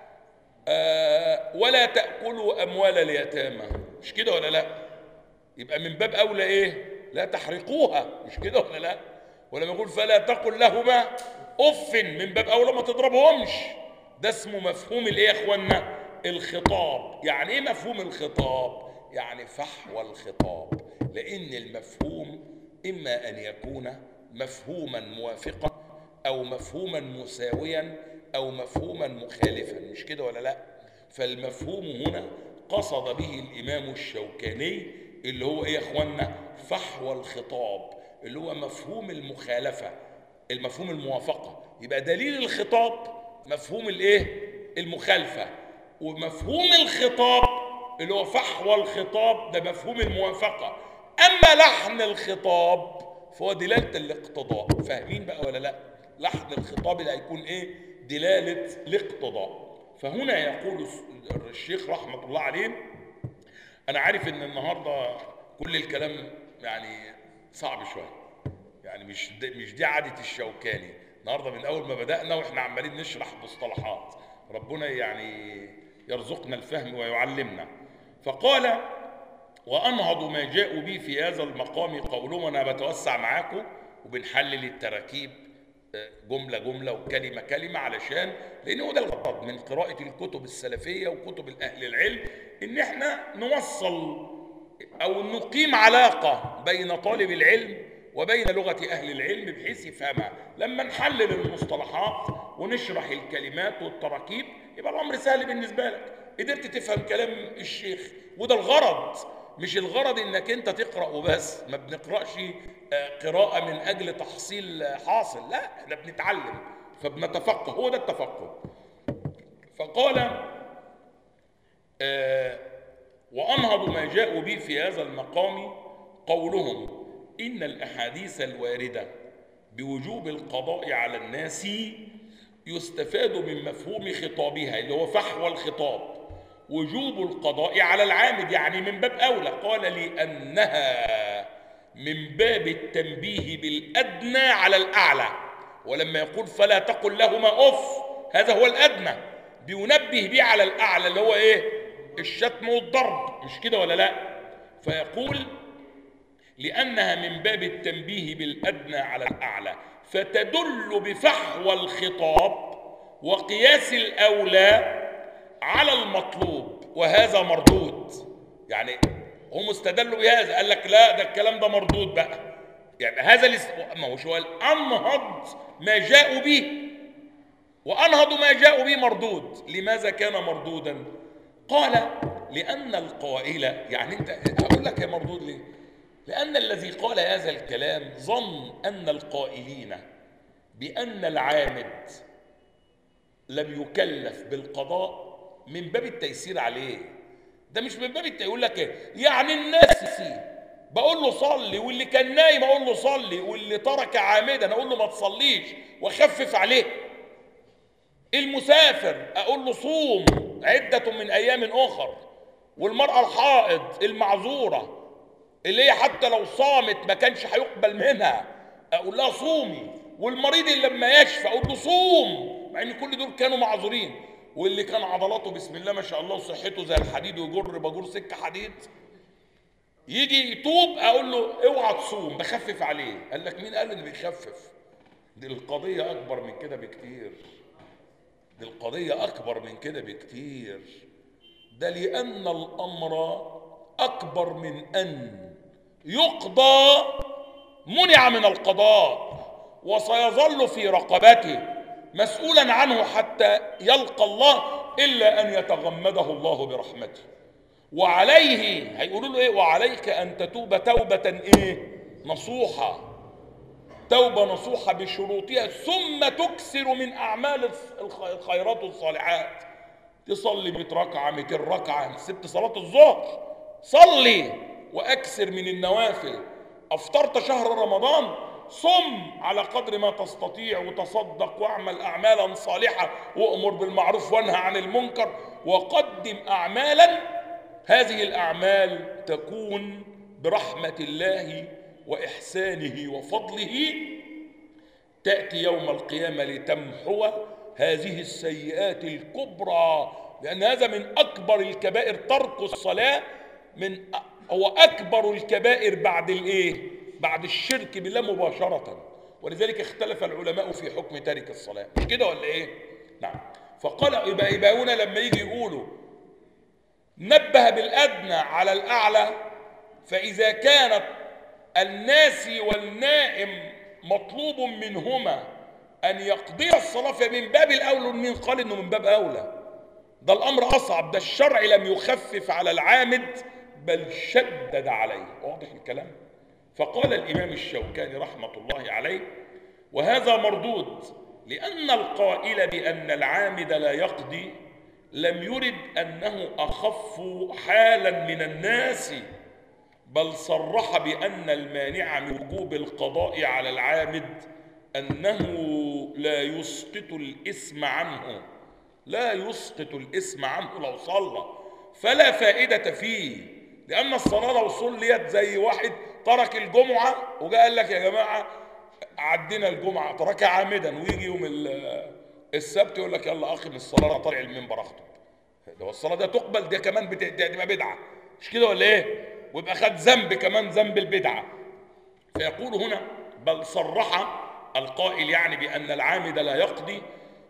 آه ولا تاكلوا اموال اليتامى مش كده ولا لا يبقى من باب اولى ايه لا تحرقوها مش كده ولا لا ولما يقول فلا تقل لهما اف من باب اولى ما تضربهمش ده اسمه مفهوم الايه يا اخوانا الخطاب يعني ايه مفهوم الخطاب يعني فحوى الخطاب لان المفهوم اما ان يكون مفهوما موافقا او مفهوما مساويا او مفهوما مخالفا مش كده ولا لا فالمفهوم هنا قصد به الامام الشوكاني اللي هو ايه يا اخوانا فحوى الخطاب اللي هو مفهوم المخالفه المفهوم الموافقه يبقى دليل الخطاب مفهوم الايه المخالفه ومفهوم الخطاب اللي هو فحوى الخطاب ده مفهوم الموافقة أما لحن الخطاب فهو دلالة الاقتضاء فاهمين بقى ولا لا لحن الخطاب اللي هيكون ايه دلالة الاقتضاء فهنا يقول الشيخ رحمة الله عليه أنا عارف إن النهاردة كل الكلام يعني صعب شوية يعني مش دي مش دي عادة الشوكاني النهارده من أول ما بدأنا وإحنا عمالين نشرح مصطلحات ربنا يعني يرزقنا الفهم ويعلمنا فقال وأنهض ما جاءوا به في هذا المقام قولهم أنا بتوسع معاكم وبنحلل التراكيب جملة جملة وكلمة كلمة علشان لأن هو ده الغرض من قراءة الكتب السلفية وكتب أهل العلم ان احنا نوصل او نقيم علاقه بين طالب العلم وبين لغه اهل العلم بحيث يفهمها لما نحلل المصطلحات ونشرح الكلمات والتراكيب يبقى الامر سهل بالنسبه لك قدرت تفهم كلام الشيخ وده الغرض مش الغرض انك انت تقرا وبس ما بنقراش آه، قراءه من اجل تحصيل حاصل لا احنا بنتعلم فبنتفقه هو ده التفقه فقال آه، وأنهض ما جاءوا به في هذا المقام قولهم إن الأحاديث الواردة بوجوب القضاء على الناس يستفاد من مفهوم خطابها اللي هو فحوى الخطاب وجوب القضاء على العامد يعني من باب أولى قال لأنها من باب التنبيه بالأدنى على الأعلى ولما يقول فلا تقل لهما أف هذا هو الأدنى بينبه بيه على الأعلى اللي هو إيه الشتم والضرب مش كده ولا لا فيقول لأنها من باب التنبيه بالأدنى على الأعلى فتدل بفحوى الخطاب وقياس الأولى على المطلوب وهذا مردود يعني هم استدلوا بهذا قال لك لا ده الكلام ده مردود بقى يعني هذا الاست... ما هو شو قال انهض ما جاءوا به وانهض ما جاءوا به مردود لماذا كان مردودا قال لان القائل يعني انت هقول لك يا مردود ليه لان الذي قال هذا الكلام ظن ان القائلين بان العامد لم يكلف بالقضاء من باب التيسير عليه ده مش من باب التيسير يقول لك ايه يعني الناس بقول له صلي واللي كان نايم اقول له صلي واللي ترك عامدا اقول له ما تصليش واخفف عليه المسافر اقول له صوم عدة من ايام اخر والمرأة الحائض المعذورة اللي هي حتى لو صامت ما كانش هيقبل منها اقول لها صومي والمريض اللي لما يشفى اقول له صوم مع ان كل دول كانوا معذورين واللي كان عضلاته بسم الله ما شاء الله وصحته زي الحديد ويجر باجور سكه حديد يجي يتوب اقول له اوعى تصوم بخفف عليه قال لك مين قال اللي بيخفف دي القضيه اكبر من كده بكتير دي القضيه اكبر من كده بكتير ده لان الامر اكبر من ان يقضى منع من القضاء وسيظل في رقبته مسؤولا عنه حتى يلقى الله الا ان يتغمده الله برحمته وعليه هيقولوا له ايه وعليك ان تتوب توبه ايه نصوحه توبه نصوحه بشروطها ثم تكثر من اعمال الخيرات والصالحات تصلي 100 ركعه 200 ركعه سبت صلاه الظهر صلي واكثر من النوافل افطرت شهر رمضان صم على قدر ما تستطيع وتصدق واعمل اعمالا صالحه وامر بالمعروف وانهى عن المنكر وقدم اعمالا هذه الاعمال تكون برحمه الله واحسانه وفضله تاتي يوم القيامه لتمحو هذه السيئات الكبرى لان هذا من اكبر الكبائر ترك الصلاه من هو اكبر الكبائر بعد الايه بعد الشرك بالله مباشره ولذلك اختلف العلماء في حكم تارك الصلاه مش كده ولا ايه نعم فقال يبقى يبقى هنا لما يجي يقولوا نبه بالادنى على الاعلى فاذا كانت الناسي والنائم مطلوب منهما ان يقضي الصلاه فمن باب الاولى من قال انه من باب اولى ده الامر اصعب ده الشرع لم يخفف على العامد بل شدد عليه واضح الكلام فقال الامام الشوكاني رحمه الله عليه وهذا مردود لان القائل بان العامد لا يقضي لم يرد انه اخف حالا من الناس بل صرح بان المانع من وجوب القضاء على العامد انه لا يسقط الاثم عنه لا يسقط الاثم عنه لو صلى فلا فائده فيه لان الصلاه لو صليت زي واحد ترك الجمعه وجاء قال لك يا جماعه عدينا الجمعه تركها عامدا ويجي يوم السبت يقول لك يلا اقم الصلاه انا طالع المنبر اخطب لو الصلاه ده تقبل ده كمان بتبقى بدعه مش كده ولا ايه ويبقى خد ذنب كمان ذنب البدعه فيقول هنا بل صرح القائل يعني بان العامد لا يقضي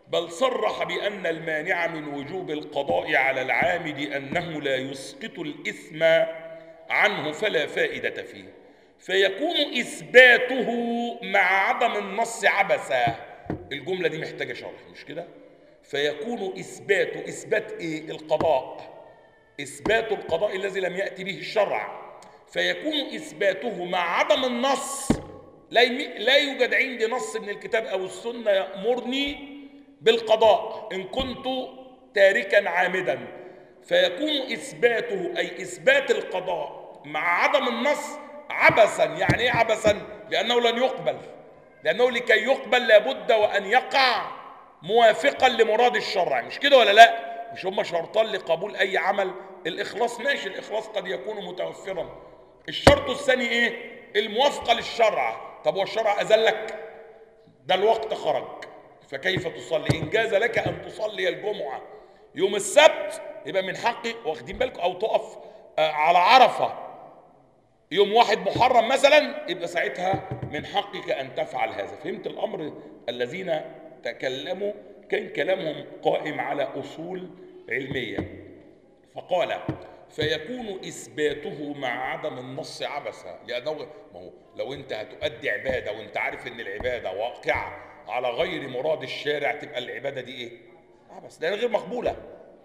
بل صرح بأن المانع من وجوب القضاء على العامد أنه لا يسقط الإثم عنه فلا فائدة فيه فيكون إثباته مع عدم النص عبثا الجملة دي محتاجة شرح مش كده فيكون إثبات إثبات إيه القضاء إثبات القضاء الذي لم يأتي به الشرع فيكون إثباته مع عدم النص لا يم- لا يوجد عندي نص من الكتاب أو السنة يأمرني بالقضاء إن كنت تاركا عامدا فيكون إثباته أي إثبات القضاء مع عدم النص عبثا يعني إيه عبثا؟ لأنه لن يقبل لأنه لكي يقبل لابد وأن يقع موافقا لمراد الشرع مش كده ولا لا؟ مش هما شرطان لقبول أي عمل الإخلاص ماشي الإخلاص قد يكون متوفرا الشرط الثاني إيه؟ الموافقة للشرع طب والشرع أذلك؟ ده الوقت خرج فكيف تصلي إن جاز لك أن تصلي الجمعة يوم السبت يبقى من حقك واخدين بالكم أو تقف آه، على عرفة يوم واحد محرم مثلا يبقى ساعتها من حقك أن تفعل هذا فهمت الأمر الذين تكلموا كان كلامهم قائم على أصول علمية فقال فيكون إثباته مع عدم النص عبثا لأنه ما هو لو أنت هتؤدي عبادة وأنت عارف أن العبادة واقعة على غير مراد الشارع تبقى العبادة دي إيه؟ عبث لأنها غير مقبولة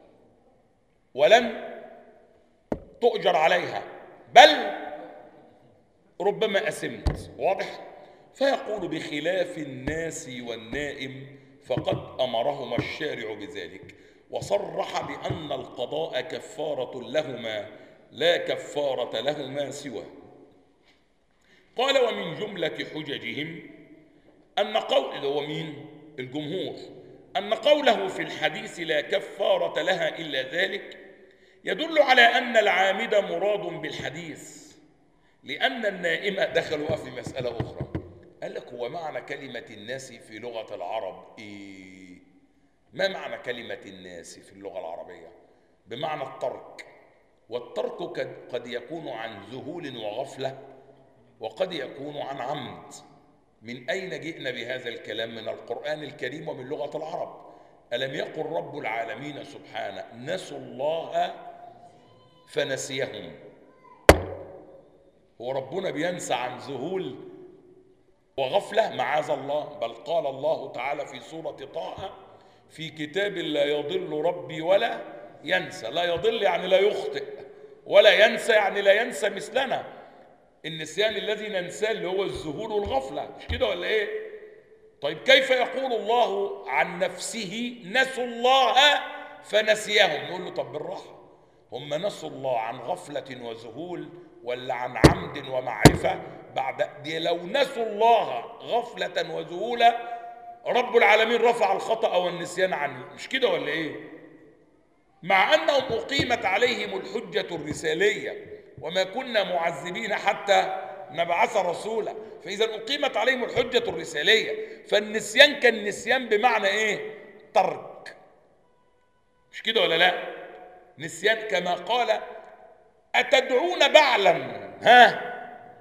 ولن تؤجر عليها بل ربما أسمت واضح؟ فيقول بخلاف الناس والنائم فقد أمرهما الشارع بذلك وصرح بأن القضاء كفارة لهما لا كفارة لهما سواه قال ومن جملة حججهم أن قول اللي هو مين؟ الجمهور أن قوله في الحديث لا كفارة لها إلا ذلك يدل على أن العامد مراد بالحديث لأن النائم دخلوا في مسألة أخرى قال لك هو معنى كلمة الناس في لغة العرب إيه؟ ما معنى كلمة الناس في اللغة العربية؟ بمعنى الترك والترك قد- قد يكون عن ذهول وغفلة وقد يكون عن عمد من أين جئنا بهذا الكلام من القرآن الكريم ومن لغة العرب ألم يقل رب العالمين سبحانه نسوا الله فنسيهم هو ربنا بينسى عن ذهول وغفلة معاذ الله بل قال الله تعالى في سورة طه في كتاب لا يضل ربي ولا ينسى لا يضل يعني لا يخطئ ولا ينسى يعني لا ينسى مثلنا النسيان الذي ننساه اللي هو الذهول والغفلة مش كده ولا ايه طيب كيف يقول الله عن نفسه نسوا الله فنسيهم نقول له طب بالراحة هم نسوا الله عن غفلة وذهول ولا عن عمد ومعرفة بعد دي لو نسوا الله غفلة وذهولا رب العالمين رفع الخطأ والنسيان عنه مش كده ولا ايه مع أنهم أقيمت عليهم الحجة الرسالية وما كنا معذبين حتى نبعث رسولا فإذا أقيمت عليهم الحجة الرسالية فالنسيان كان نسيان بمعنى إيه ترك مش كده ولا لا نسيان كما قال أتدعون بعلا ها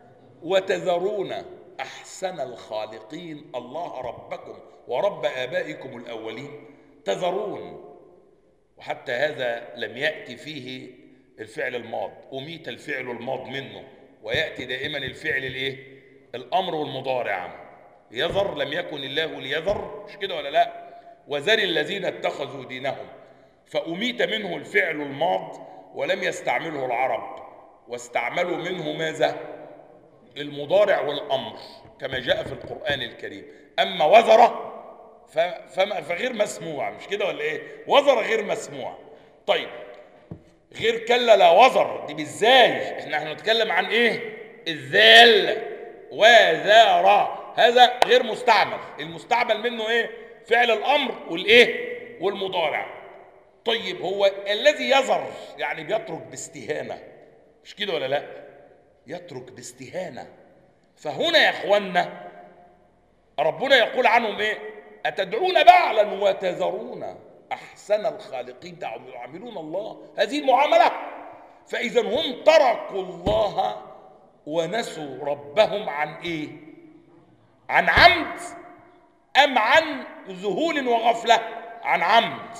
وتذرون أحسن الخالقين الله ربكم ورب آبائكم الأولين تذرون وحتى هذا لم يأتي فيه الفعل الماض أميت الفعل الماض منه ويأتي دائما الفعل الايه الأمر والمضارع يذر لم يكن الله ليذر مش كده ولا لا وذر الذين اتخذوا دينهم فأميت منه الفعل الماض ولم يستعمله العرب واستعملوا منه ماذا المضارع والأمر كما جاء في القرآن الكريم أما وذره ف- فما- فغير مسموع مش كده ولا ايه وزر غير مسموع طيب غير كلا لا وزر دي بالزاي احنا احنا نتكلم عن ايه الذال وذار هذا غير مستعمل المستعمل منه ايه فعل الامر والايه والمضارع طيب هو الذي يذر يعني بيترك باستهانه مش كده ولا لا يترك باستهانه فهنا يا اخوانا ربنا يقول عنهم ايه اتدعون بعلا وتذرون احسن الخالقين تعاملون الله هذه المعامله فاذا هم تركوا الله ونسوا ربهم عن ايه عن عمد أم عن ذهول وغفلة عن عمد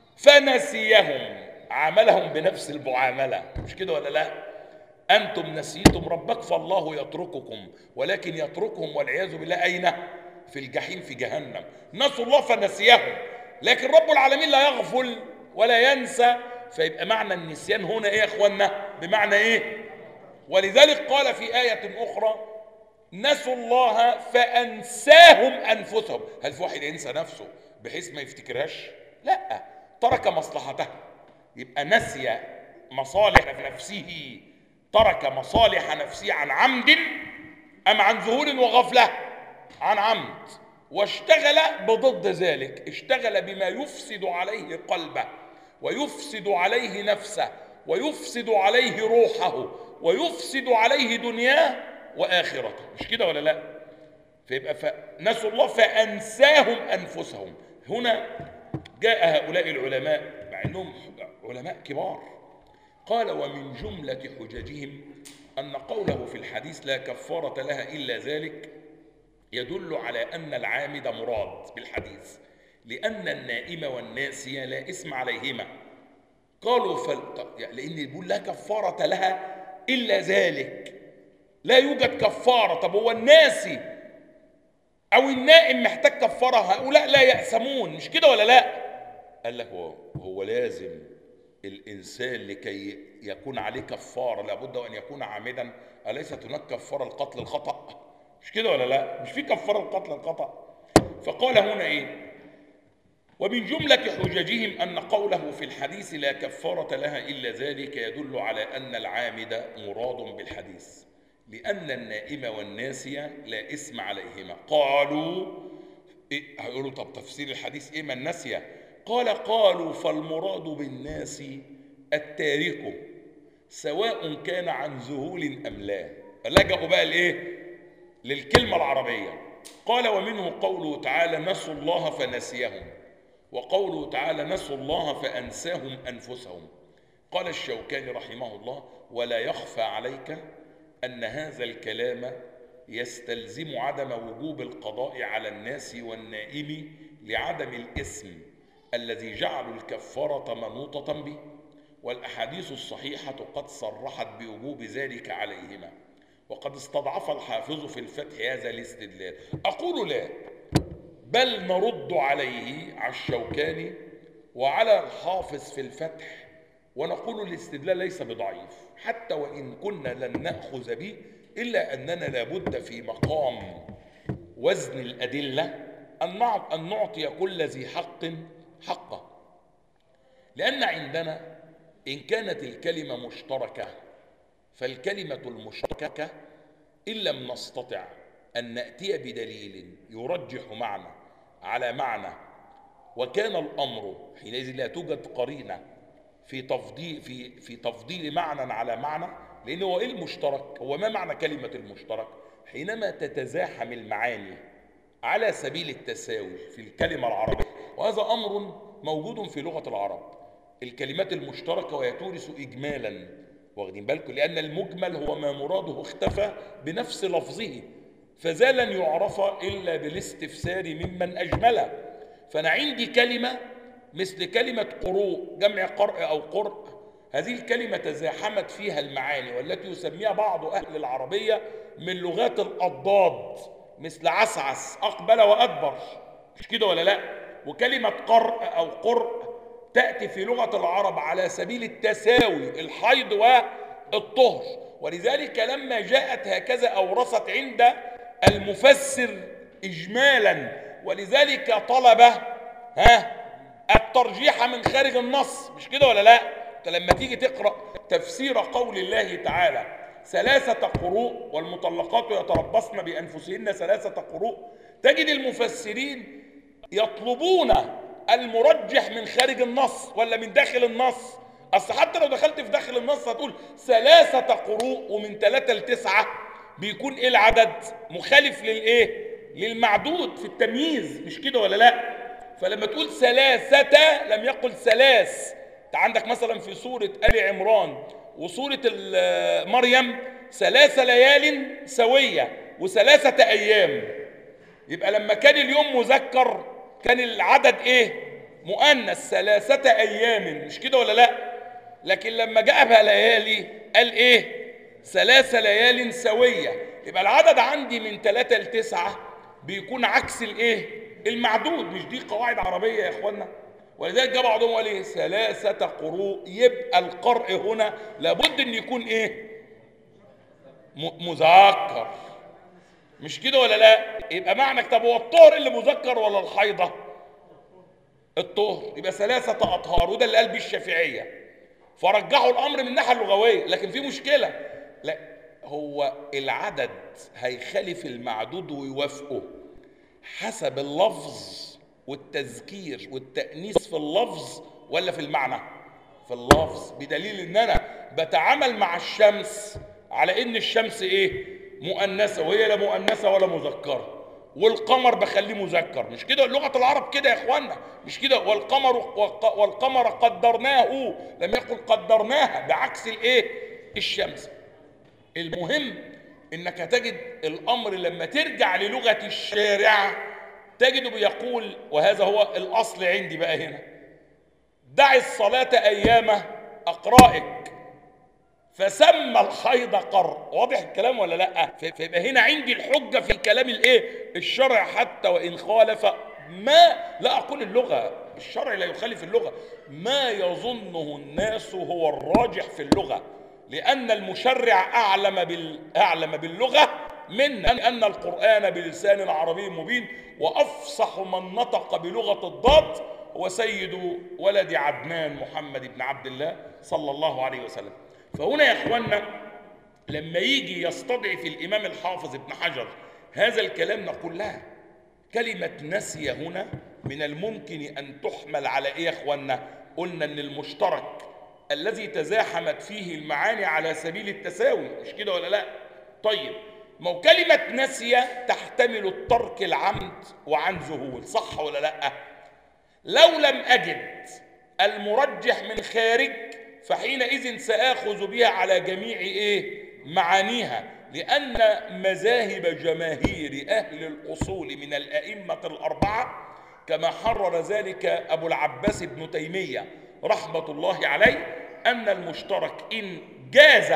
فنسيهم عاملهم بنفس المعاملة مش كده ولا لا أنتم نسيتم ربك فالله يترككم ولكن يتركهم والعياذ بالله أين في الجحيم في جهنم نسوا الله فنسيهم لكن رب العالمين لا يغفل ولا ينسى فيبقى معنى النسيان هنا ايه يا اخوانا بمعنى ايه ولذلك قال في آية أخرى نسوا الله فأنساهم أنفسهم هل في واحد ينسى نفسه بحيث ما يفتكرهاش لا ترك مصلحته يبقى نسي مصالح نفسه ترك مصالح نفسه عن عمد أم عن ذهول وغفلة عن عمد واشتغل بضد ذلك اشتغل بما يفسد عليه قلبه ويفسد عليه نفسه ويفسد عليه روحه ويفسد عليه دنياه واخرته مش كده ولا لا فيبقى فنسوا الله فانساهم انفسهم هنا جاء هؤلاء العلماء مع انهم علماء كبار قال ومن جمله حججهم ان قوله في الحديث لا كفاره لها الا ذلك يدل على ان العامد مراد بالحديث لان النائم والناسي لا اسم عليهما قالوا فل... لان بيقول لا كفاره لها الا ذلك لا يوجد كفاره طب هو الناسي او النائم محتاج كفاره هؤلاء لا يأسمون مش كده ولا لا قال لك هو, هو لازم الانسان لكي يكون عليه كفاره لابد ان يكون عامدا اليست هناك كفاره القتل الخطا مش كده ولا لا مش في كفاره القتل الخطا فقال هنا ايه ومن جملة حججهم أن قوله في الحديث لا كفارة لها إلا ذلك يدل على أن العامد مراد بالحديث لأن النائم والناسي لا اسم عليهما قالوا إيه هيقولوا طب تفسير الحديث إيه من نسي قال قالوا فالمراد بالناس التارك سواء كان عن ذهول أم لا لجأوا بقى لإيه للكلمة العربية قال ومنه قوله تعالى نسوا الله فنسيهم وقوله تعالى نسوا الله فأنساهم أنفسهم قال الشوكاني رحمه الله ولا يخفى عليك أن هذا الكلام يستلزم عدم وجوب القضاء على الناس والنائم لعدم الإثم الذي جعلوا الكفارة منوطة به والأحاديث الصحيحة قد صرحت بوجوب ذلك عليهما وقد استضعف الحافظ في الفتح هذا الاستدلال أقول لا بل نرد عليه على الشوكاني وعلى الحافظ في الفتح ونقول الاستدلال ليس بضعيف حتى وإن كنا لن نأخذ به إلا أننا لابد في مقام وزن الأدلة أن نعطي كل ذي حق حقه لأن عندنا إن كانت الكلمة مشتركة فالكلمة المشتركة إن لم نستطع أن نأتي بدليل يرجح معنى على معنى وكان الأمر حينئذ لا توجد قرينة في تفضيل في في تفضيل معنى على معنى لأن هو إيه المشترك؟ هو ما معنى كلمة المشترك؟ حينما تتزاحم المعاني على سبيل التساوي في الكلمة العربية وهذا أمر موجود في لغة العرب الكلمات المشتركة وهي تورث إجمالا واخدين بالكم لأن المجمل هو ما مراده اختفى بنفس لفظه فذا لن يعرف إلا بالاستفسار ممن أجمله فأنا عندي كلمة مثل كلمة قروء جمع قرء أو قرء هذه الكلمة تزاحمت فيها المعاني والتي يسميها بعض أهل العربية من لغات الأضداد مثل عسعس أقبل وأدبر مش كده ولا لا وكلمة قرء أو قرء تأتي في لغة العرب على سبيل التساوي الحيض والطهر ولذلك لما جاءت هكذا أورثت عند المفسر إجمالا ولذلك طلب ها الترجيح من خارج النص مش كده ولا لا انت لما تيجي تقرأ تفسير قول الله تعالى ثلاثة قروء والمطلقات يتربصن بأنفسهن ثلاثة قروء تجد المفسرين يطلبون المرجح من خارج النص ولا من داخل النص اصل حتى لو دخلت في داخل النص هتقول ثلاثة قروء ومن ثلاثة لتسعة بيكون ايه العدد مخالف للايه للمعدود في التمييز مش كده ولا لا فلما تقول ثلاثة لم يقل ثلاث انت عندك مثلا في سورة آل عمران وسورة مريم ثلاث ليال سوية وثلاثة أيام يبقى لما كان اليوم مذكر كان العدد ايه مؤنث ثلاثة ايام مش كده ولا لا لكن لما جابها ليالي قال ايه ثلاث ليال سوية يبقى العدد عندي من ثلاثة لتسعة بيكون عكس الايه المعدود مش دي قواعد عربية يا اخوانا ولذلك جاء بعضهم قال ايه ثلاثة قروء يبقى القرء هنا لابد ان يكون ايه م- مذكر مش كده ولا لا يبقى معنى طب هو الطهر اللي مذكر ولا الحيضة الطهر يبقى ثلاثة أطهار وده اللي قال بيه الشافعية فرجحوا الأمر من الناحية اللغوية لكن في مشكلة لا هو العدد هيخالف المعدود ويوافقه حسب اللفظ والتذكير والتأنيث في اللفظ ولا في المعنى في اللفظ بدليل ان انا بتعامل مع الشمس على ان الشمس ايه مؤنثه وهي لا مؤنثه ولا مذكره والقمر بخليه مذكر مش كده لغه العرب كده يا اخوانا مش كده والقمر والقمر قدرناه لم يقل قدرناها بعكس الايه الشمس المهم انك هتجد الامر لما ترجع للغه الشارع تجده بيقول وهذا هو الاصل عندي بقى هنا دع الصلاه ايامه اقرائك فسمى الحيض قر واضح الكلام ولا لا فيبقى هنا عندي الحجه في الكلام الايه الشرع حتى وان خالف ما لا اقول اللغه الشرع لا يخالف اللغه ما يظنه الناس هو الراجح في اللغه لأن المشرع أعلم, بال... أعلم باللغة من أن القرآن بلسان عربي مبين وأفصح من نطق بلغة الضاد هو سيد ولد عدنان محمد بن عبد الله صلى الله عليه وسلم فهنا يا أخوانا لما يجي يستضعف الإمام الحافظ ابن حجر هذا الكلام نقول لا كلمة نسي هنا من الممكن أن تحمل على إيه يا أخوانا قلنا أن المشترك الذي تزاحمت فيه المعاني على سبيل التساوي مش كده ولا لا طيب ما هو كلمة نسي تحتمل الترك العمد وعن ذهول صح ولا لا لو لم أجد المرجح من خارج فحينئذ سآخذ بها على جميع إيه معانيها لأن مذاهب جماهير أهل الأصول من الأئمة الأربعة كما حرر ذلك أبو العباس ابن تيمية رحمة الله عليه أن المشترك إن جاز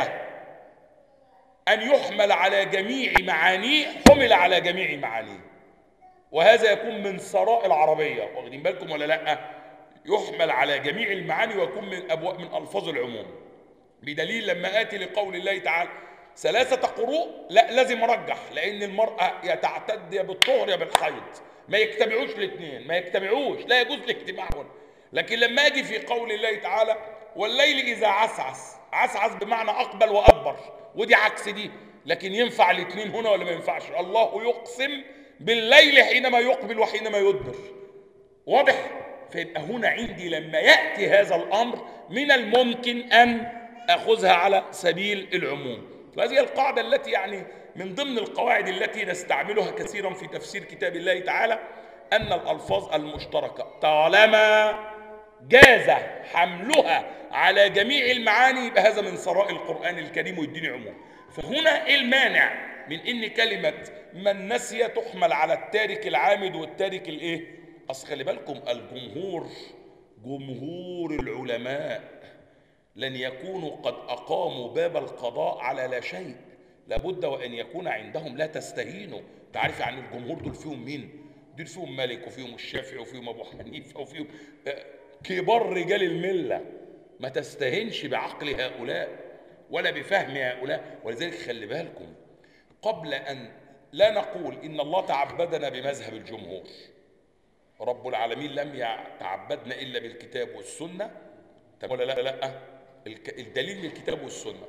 أن يحمل على جميع معانيه حمل على جميع معانيه وهذا يكون من ثراء العربية واخدين بالكم ولا لا يحمل على جميع المعاني ويكون من أبواب من ألفاظ العموم بدليل لما آتي لقول الله تعالى ثلاثة قروء لا لازم أرجح لأن المرأة يا تعتد يا بالطهر يا بالحيض ما يجتمعوش الاثنين ما يجتمعوش لا يجوز الاجتماعهم لكن لما اجي في قول الله تعالى والليل اذا عسعس عسعس بمعنى اقبل وادبر ودي عكس دي لكن ينفع الاثنين هنا ولا ما ينفعش الله يقسم بالليل حينما يقبل وحينما يدبر واضح فيبقى هنا عندي لما ياتي هذا الامر من الممكن ان اخذها على سبيل العموم فهذه القاعده التي يعني من ضمن القواعد التي نستعملها كثيرا في تفسير كتاب الله تعالى ان الالفاظ المشتركه طالما جاز حملها على جميع المعاني يبقى هذا من ثراء القرآن الكريم والدين عموما فهنا ايه المانع من ان كلمة من نسي تحمل على التارك العامد والتارك الايه اصل خلي بالكم الجمهور جمهور العلماء لن يكونوا قد اقاموا باب القضاء على لا شيء لابد وان يكون عندهم لا تستهينوا تعرف عن الجمهور دول فيهم مين دول فيهم مالك وفيهم الشافعي وفيهم ابو حنيفه وفيهم كبار رجال المله ما تستهنش بعقل هؤلاء ولا بفهم هؤلاء ولذلك خلي بالكم قبل ان لا نقول ان الله تعبدنا بمذهب الجمهور رب العالمين لم يتعبدنا الا بالكتاب والسنه طب ولا لا لا الدليل من الكتاب والسنه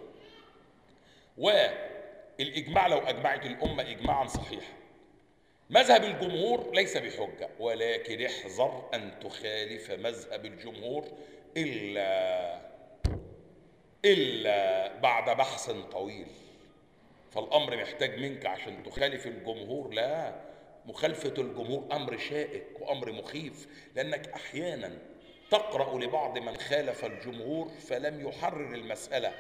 والاجماع لو اجمعت الامه اجماعا صحيحا مذهب الجمهور ليس بحجة ولكن احذر أن تخالف مذهب الجمهور إلا إلا بعد بحث طويل فالأمر محتاج منك عشان تخالف الجمهور لا مخالفة الجمهور أمر شائك وأمر مخيف لأنك أحيانا تقرأ لبعض من خالف الجمهور فلم يحرر المسألة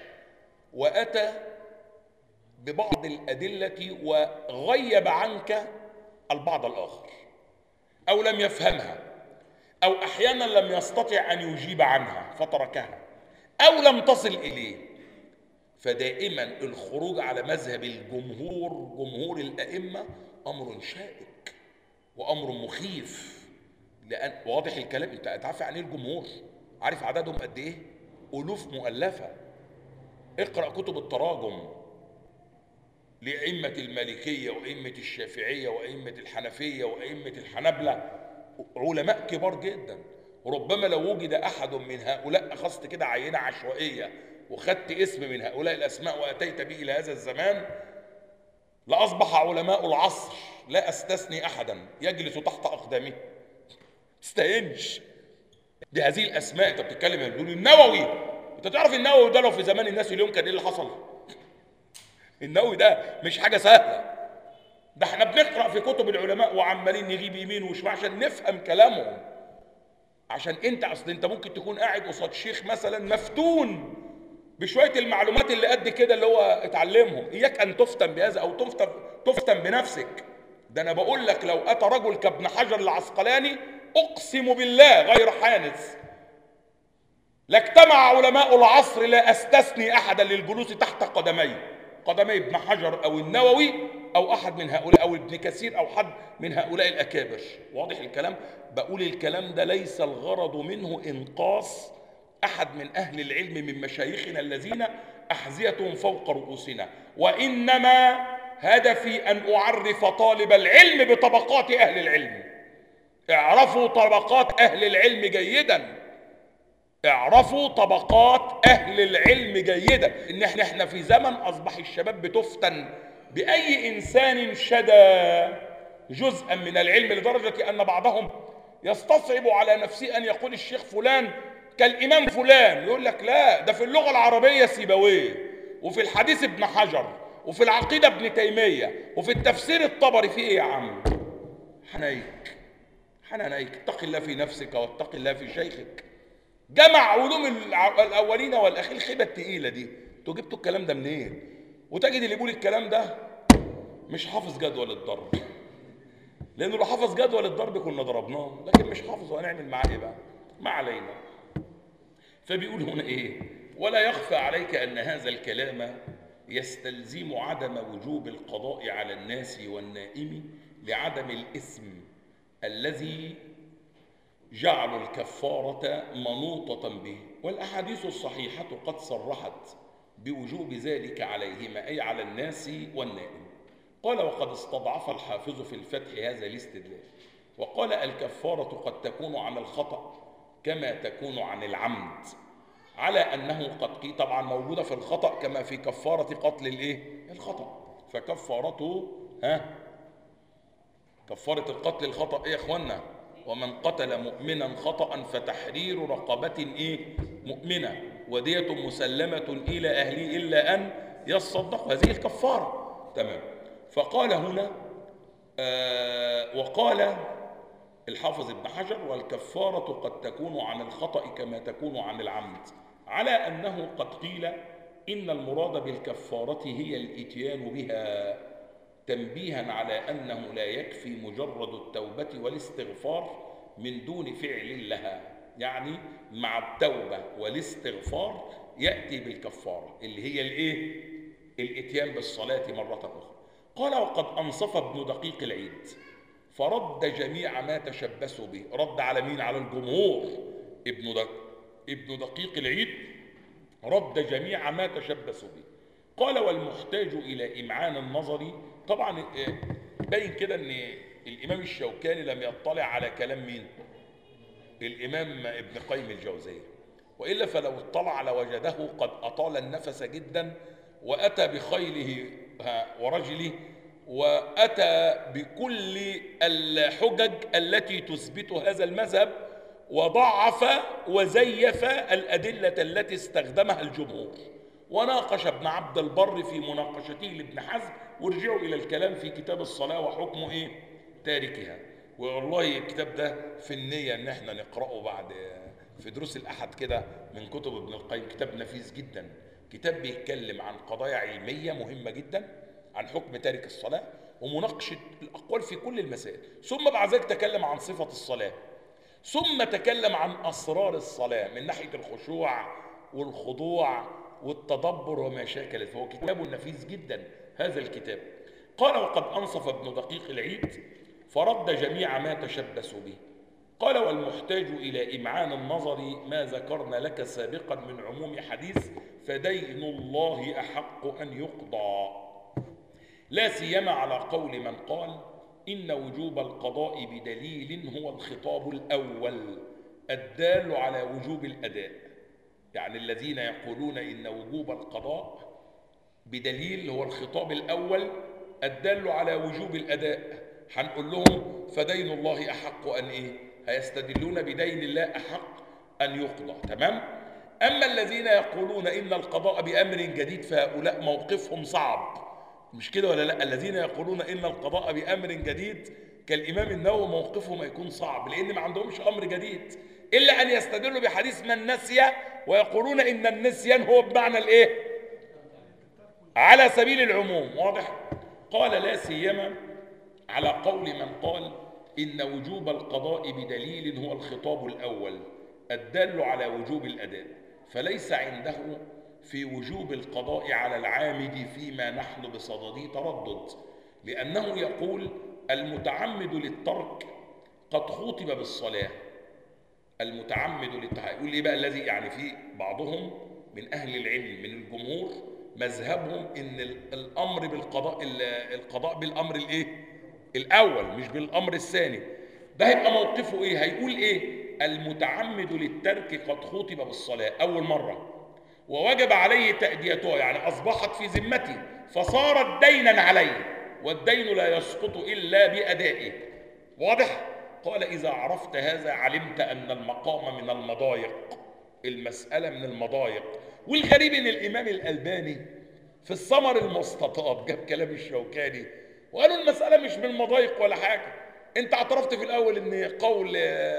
وأتى ببعض الأدلة وغيب عنك البعض الآخر أو لم يفهمها أو أحيانا لم يستطع أن يجيب عنها فتركها أو لم تصل إليه فدائما الخروج على مذهب الجمهور جمهور الأئمة أمر شائك وأمر مخيف لأن واضح الكلام أنت عارف يعني إيه الجمهور عارف عددهم قد إيه ألوف مؤلفة اقرأ كتب التراجم لأئمة المالكية وأئمة الشافعية وأئمة الحنفية وأئمة الحنبلة علماء كبار جدا ربما لو وجد أحد من هؤلاء أخذت كده عينة عشوائية وخدت اسم من هؤلاء الأسماء وأتيت به إلى هذا الزمان لأصبح علماء العصر لا أستثني أحدا يجلس تحت أقدامه تستهينش بهذه الأسماء أنت بتتكلم بدون النووي أنت تعرف النووي ده لو في زمان الناس اليوم كان إيه اللي حصل؟ النووي ده مش حاجة سهلة ده احنا بنقرأ في كتب العلماء وعمالين نجيب يمين وشمال عشان نفهم كلامهم عشان انت اصل انت ممكن تكون قاعد قصاد شيخ مثلا مفتون بشويه المعلومات اللي قد كده اللي هو اتعلمهم اياك ان تفتن بهذا او تفتن تفتن بنفسك ده انا بقول لك لو اتى رجل كابن حجر العسقلاني اقسم بالله غير حانث لاجتمع علماء العصر لا استثني احدا للجلوس تحت قدميه قدمي ابن حجر او النووي او احد من هؤلاء او ابن كثير او حد من هؤلاء الاكابر واضح الكلام بقول الكلام ده ليس الغرض منه انقاص احد من اهل العلم من مشايخنا الذين احذيتهم فوق رؤوسنا وانما هدفي ان اعرف طالب العلم بطبقات اهل العلم اعرفوا طبقات اهل العلم جيدا اعرفوا طبقات اهل العلم جيدا ان احنا احنا في زمن اصبح الشباب بتفتن باي انسان شدى جزءا من العلم لدرجه ان بعضهم يستصعب على نفسه ان يقول الشيخ فلان كالامام فلان يقول لك لا ده في اللغه العربيه سيبويه وفي الحديث ابن حجر وفي العقيده ابن تيميه وفي التفسير الطبري في ايه يا عم حنيك حنيك اتق الله في نفسك واتق الله في شيخك جمع علوم الع- الاولين والاخير الخيبه التقيله دي انتوا جبتوا الكلام ده منين وتجد اللي يقول الكلام ده مش حافظ جدول الضرب لانه لو حافظ جدول الضرب كنا ضربناه لكن مش حافظ وهنعمل معاه ايه بقى ما علينا فبيقول هنا ايه ولا يخفى عليك ان هذا الكلام يستلزم عدم وجوب القضاء على الناس والنائم لعدم الاثم الذي جعلوا الكفارة منوطة به والأحاديث الصحيحة قد صرحت بوجوب ذلك عليهما أي على الناس والنائم قال وقد استضعف الحافظ في الفتح هذا الاستدلال وقال الكفارة قد تكون عن الخطأ كما تكون عن العمد على أنه قد قي طبعا موجودة في الخطأ كما في كفارة قتل الإيه؟ الخطأ فكفارته ها كفارة القتل الخطأ إيه يا إخوانا ومن قتل مؤمنا خطأ فتحرير رقبة إيه مؤمنة ودية مسلمة إلى أهله إلا أن يصدقوا هذه الكفارة تمام فقال هنا آه وقال الحافظ ابن حجر والكفارة قد تكون عن الخطأ كما تكون عن العمد على أنه قد قيل إن المراد بالكفارة هي الإتيان بها تنبيها على أنه لا يكفي مجرد التوبة والاستغفار من دون فعل لها يعني مع التوبة والاستغفار يأتي بالكفارة اللي هي الإيه؟ الإتيان بالصلاة مرة أخرى قال وقد أنصف ابن دقيق العيد فرد جميع ما تشبثوا به رد على مين على الجمهور ابن دق... ابن دقيق العيد رد جميع ما تشبثوا به قال والمحتاج الى امعان النظر طبعا آه، باين كده ان الامام الشوكاني لم يطلع على كلام مين الامام ابن قيم الجوزيه والا فلو اطلع لوجده قد اطال النفس جدا واتى بخيله ها، ورجله واتى بكل الحجج التي تثبت هذا المذهب وضعف وزيف الادله التي استخدمها الجمهور وناقش ابن عبد البر في مناقشته لابن حزم وارجعوا الى الكلام في كتاب الصلاه وحكمه ايه تاركها والله الكتاب ده في النيه ان احنا نقراه بعد في دروس الاحد كده من كتب ابن القيم كتاب نفيس جدا كتاب بيتكلم عن قضايا علميه مهمه جدا عن حكم تارك الصلاه ومناقشة الأقوال في كل المسائل ثم بعد ذلك تكلم عن صفة الصلاة ثم تكلم عن أسرار الصلاة من ناحية الخشوع والخضوع والتدبر وما شاكل فهو كتاب نفيس جدا هذا الكتاب قال وقد أنصف ابن دقيق العيد فرد جميع ما تشبثوا به قال والمحتاج إلى إمعان النظر ما ذكرنا لك سابقا من عموم حديث فدين الله أحق أن يقضى لا سيما على قول من قال إن وجوب القضاء بدليل هو الخطاب الأول الدال على وجوب الأداء يعني الذين يقولون إن وجوب القضاء بدليل هو الخطاب الأول الدال على وجوب الأداء هنقول لهم فدين الله أحق أن إيه هيستدلون بدين الله أحق أن يقضى تمام أما الذين يقولون إن القضاء بأمر جديد فهؤلاء موقفهم صعب مش كده ولا لا الذين يقولون إن القضاء بأمر جديد كالإمام النووي موقفهم يكون صعب لأن ما عندهمش أمر جديد إلا أن يستدلوا بحديث من نسي ويقولون إن النسيان هو بمعنى الإيه على سبيل العموم واضح قال لا سيما على قول من قال إن وجوب القضاء بدليل هو الخطاب الأول الدال على وجوب الأداء فليس عنده في وجوب القضاء على العامد فيما نحن بصدده تردد لأنه يقول المتعمد للترك قد خطب بالصلاة المتعمد للتحقيق يقول ايه بقى الذي يعني في بعضهم من أهل العلم من الجمهور مذهبهم ان الامر بالقضاء القضاء بالامر الايه الاول مش بالامر الثاني ده هيبقى موقفه ايه هيقول ايه المتعمد للترك قد خطب بالصلاه اول مره ووجب عليه تاديتها يعني اصبحت في ذمتي فصارت دينا عليه والدين لا يسقط الا بادائه واضح قال اذا عرفت هذا علمت ان المقام من المضايق المساله من المضايق والغريب ان الامام الالباني في الثمر المستطاب جاب كلام الشوكاني وقالوا المساله مش من مضايق ولا حاجه انت اعترفت في الاول ان قول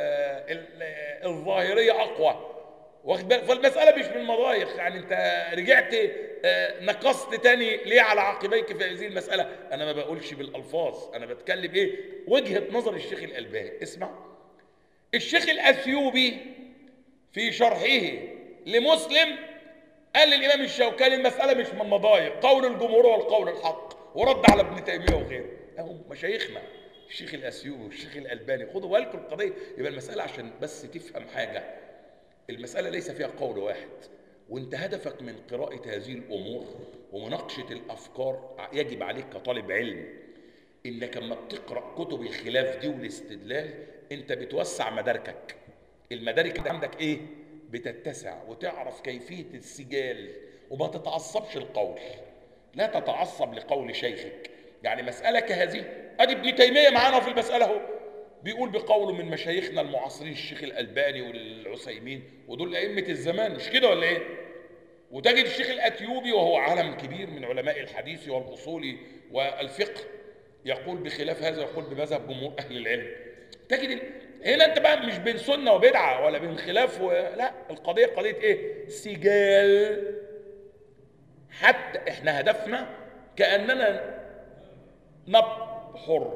الظاهريه اقوى فالمساله مش من مضايق يعني انت رجعت نقصت تاني ليه على عقبيك في هذه المساله انا ما بقولش بالالفاظ انا بتكلم ايه وجهه نظر الشيخ الالباني اسمع الشيخ الاثيوبي في شرحه لمسلم قال للامام الشوكاني المساله مش من مضايق قول الجمهور هو القول الحق ورد على ابن تيميه وغيره اهو مشايخنا الشيخ الاسيوبي والشيخ الالباني خدوا بالكم القضيه يبقى المساله عشان بس تفهم حاجه المساله ليس فيها قول واحد وانت هدفك من قراءه هذه الامور ومناقشه الافكار يجب عليك كطالب علم انك لما بتقرا كتب الخلاف دي والاستدلال انت بتوسع مداركك المدارك عندك ايه بتتسع وتعرف كيفية السجال وما تتعصبش القول لا تتعصب لقول شيخك يعني مسألة كهذه أدي ابن تيمية معانا في المسألة اهو بيقول بقول من مشايخنا المعاصرين الشيخ الألباني والعثيمين ودول أئمة الزمان مش كده ولا إيه؟ وتجد الشيخ الأتيوبي وهو عالم كبير من علماء الحديث والأصول والفقه يقول بخلاف هذا يقول بمذهب جمهور أهل العلم تجد هنا انت بقى مش بين سنه وبدعه ولا بين خلاف و... لا القضيه قضيه ايه سجال حتى احنا هدفنا كاننا نبحر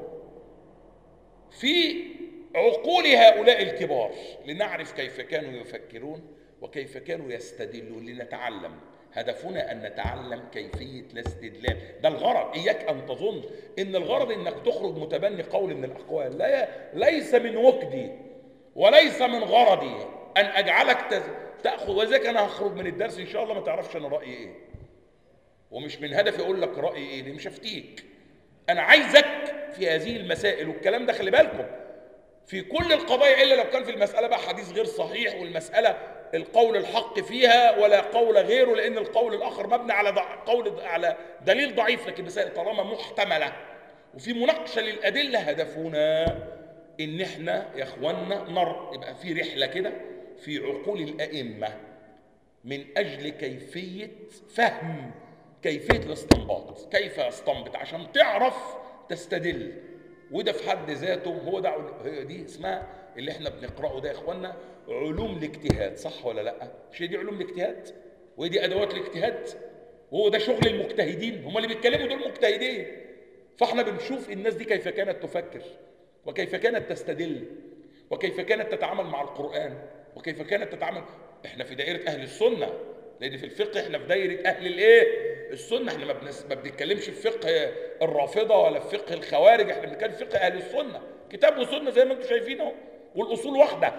في عقول هؤلاء الكبار لنعرف كيف كانوا يفكرون وكيف كانوا يستدلون لنتعلم هدفنا أن نتعلم كيفية الاستدلال ده الغرض إياك أن تظن إن الغرض إنك تخرج متبني قول من الأقوال لا ليس من وكدي وليس من غرضي أن أجعلك تأخذ وذلك أنا هخرج من الدرس إن شاء الله ما تعرفش أنا رأيي إيه ومش من هدفي أقول لك رأيي إيه دي مش هفتيك أنا عايزك في هذه المسائل والكلام ده خلي بالكم في كل القضايا إلا لو كان في المسألة بقى حديث غير صحيح والمسألة القول الحق فيها ولا قول غيره لان القول الاخر مبني على ضع... قول على دليل ضعيف لكن مسائل طالما محتمله وفي مناقشه للادله هدفنا ان احنا يا اخوانا نر يبقى في رحله كده في عقول الائمه من اجل كيفيه فهم كيفيه الاستنباط كيف يستنبط عشان تعرف تستدل وده في حد ذاته هو ده هي دي اسمها اللي احنا بنقراه ده يا اخوانا علوم الاجتهاد صح ولا لا مش دي علوم الاجتهاد ودي ادوات الاجتهاد وهو ده شغل المجتهدين هم اللي بيتكلموا دول مجتهدين فاحنا بنشوف الناس دي كيف كانت تفكر وكيف كانت تستدل وكيف كانت تتعامل مع القرآن وكيف كانت تتعامل احنا في دائرة أهل السنة لأن في الفقه احنا في دائرة أهل الإيه؟ السنة احنا ما, بنس... ما بنتكلمش في فقه الرافضة ولا في فقه الخوارج احنا بنتكلم في فقه أهل السنة كتاب وسنة زي ما انتم شايفين اهو والأصول واحدة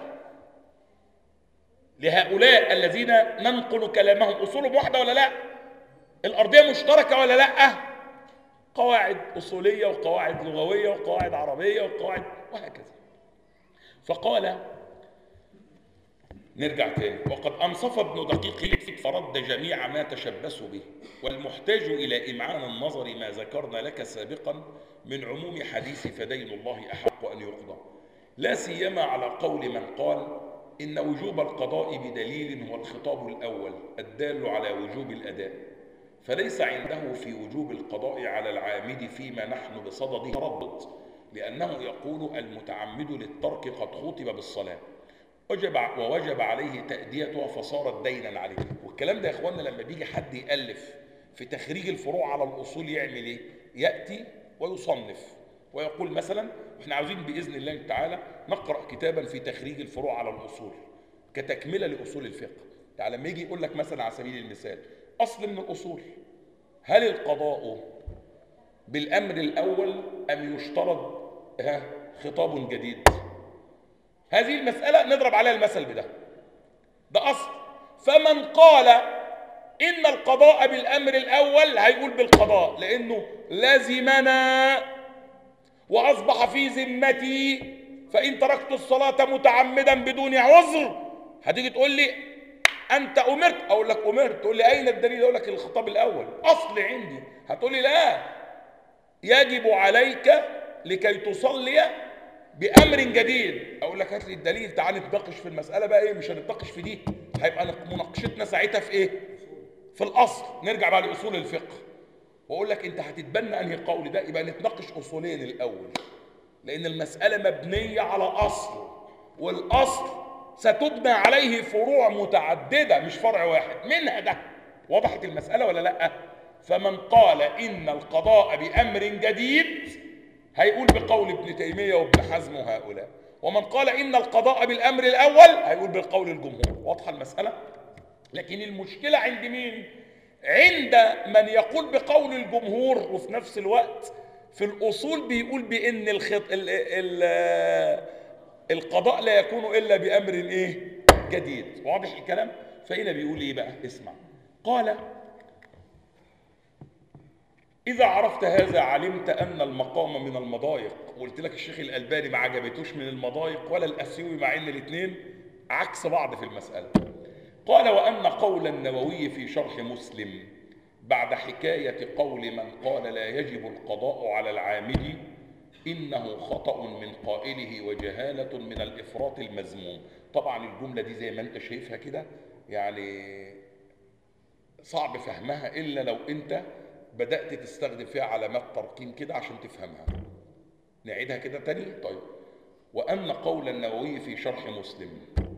لهؤلاء الذين ننقل كلامهم أصولهم واحدة ولا لا؟ الأرضية مشتركة ولا لا؟ قواعد أصولية وقواعد لغوية وقواعد عربية وقواعد وهكذا فقال نرجع تاني وقد أنصف ابن دقيق العيد فرد جميع ما تشبثوا به والمحتاج إلى إمعان النظر ما ذكرنا لك سابقا من عموم حديث فدين الله أحق أن يقضى لا سيما على قول من قال إن وجوب القضاء بدليل هو الخطاب الأول الدال على وجوب الأداء فليس عنده في وجوب القضاء على العامد فيما نحن بصدده تردد لأنه يقول المتعمد للترك قد خطب بالصلاة وجب ووجب عليه تأديتها فصارت دينا عليه والكلام ده يا اخوانا لما بيجي حد يألف في تخريج الفروع على الأصول يعمل ايه يأتي ويصنف ويقول مثلا احنا عاوزين بإذن الله تعالى نقرأ كتابا في تخريج الفروع على الأصول كتكملة لأصول الفقه يعني لما يجي يقول لك مثلا على سبيل المثال أصل من الأصول هل القضاء بالأمر الأول أم يشترط ها خطاب جديد هذه المسألة نضرب عليها المثل بده ده أصل فمن قال إن القضاء بالأمر الأول هيقول بالقضاء لأنه لزمنا وأصبح في ذمتي فإن تركت الصلاة متعمدا بدون عذر هتيجي تقول لي أنت أمرت أقول لك أمرت تقول لي أين الدليل أقول لك الخطاب الأول أصل عندي هتقول لي لا يجب عليك لكي تصلي بامر جديد اقول لك هات لي الدليل تعال نتناقش في المساله بقى ايه مش هنتناقش في دي هيبقى مناقشتنا ساعتها في ايه في الاصل نرجع بقى لاصول الفقه واقول لك انت هتتبنى انهي قول ده يبقى نتناقش اصوليا الاول لان المساله مبنيه على اصل والاصل ستبنى عليه فروع متعدده مش فرع واحد منها ده وضحت المساله ولا لا فمن قال ان القضاء بامر جديد هيقول بقول ابن تيمية وابن حزم وهؤلاء ومن قال إن القضاء بالأمر الأول هيقول بقول الجمهور واضحة المسألة لكن المشكلة عند مين عند من يقول بقول الجمهور وفي نفس الوقت في الأصول بيقول بأن الخط... ال... ال... القضاء لا يكون إلا بأمر إيه جديد واضح الكلام فهنا بيقول إيه بقى اسمع قال إذا عرفت هذا علمت أن المقام من المضايق وقلت لك الشيخ الألباني ما عجبتوش من المضايق ولا الأسيوي مع إن الاثنين عكس بعض في المسألة قال وأن قول النووي في شرح مسلم بعد حكاية قول من قال لا يجب القضاء على العامد إنه خطأ من قائله وجهالة من الإفراط المذموم طبعا الجملة دي زي ما أنت شايفها كده يعني صعب فهمها إلا لو أنت بدأت تستخدم فيها علامات ترقيم كده عشان تفهمها نعيدها كده تاني طيب وأن قول النووي في شرح مسلم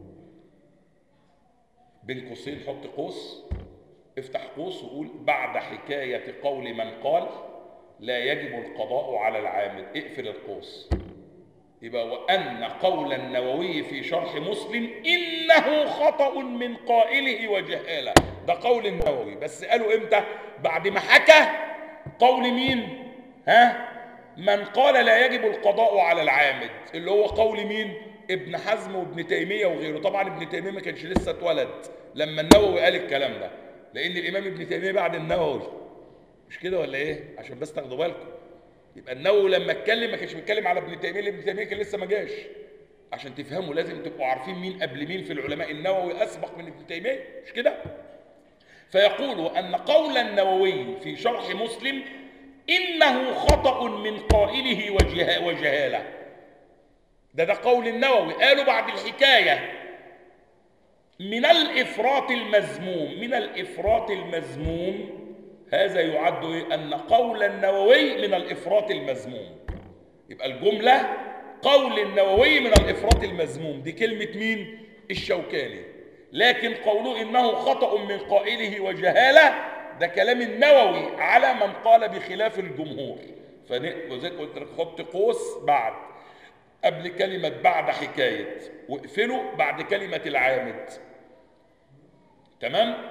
بين قوسين حط قوس افتح قوس وقول بعد حكاية قول من قال لا يجب القضاء على العامل اقفل القوس يبقى وأن قول النووي في شرح مسلم إنه خطأ من قائله وجهالة ده قول النووي بس قالوا إمتى بعد ما حكى قول مين ها من قال لا يجب القضاء على العامد اللي هو قول مين ابن حزم وابن تيمية وغيره طبعا ابن تيمية ما كانش لسه اتولد لما النووي قال الكلام ده لأن الإمام ابن تيمية بعد النووي مش كده ولا إيه عشان بس تاخدوا بالكم يبقى النووي لما اتكلم ما كانش بيتكلم على ابن تيميه ابن تيميه كان لسه ما جاش عشان تفهموا لازم تبقوا عارفين مين قبل مين في العلماء النووي اسبق من ابن تيميه مش كده فيقول ان قول النووي في شرح مسلم انه خطا من قائله وجه وجهاله ده ده قول النووي قالوا بعد الحكايه من الافراط المذموم من الافراط المذموم هذا يعد إيه؟ أن قول النووي من الإفراط المذموم يبقى الجملة قول النووي من الإفراط المذموم دي كلمة مين؟ الشوكاني لكن قوله إنه خطأ من قائله وجهالة ده كلام النووي على من قال بخلاف الجمهور فزي قلت لك حط قوس بعد قبل كلمة بعد حكاية واقفله بعد كلمة العامد تمام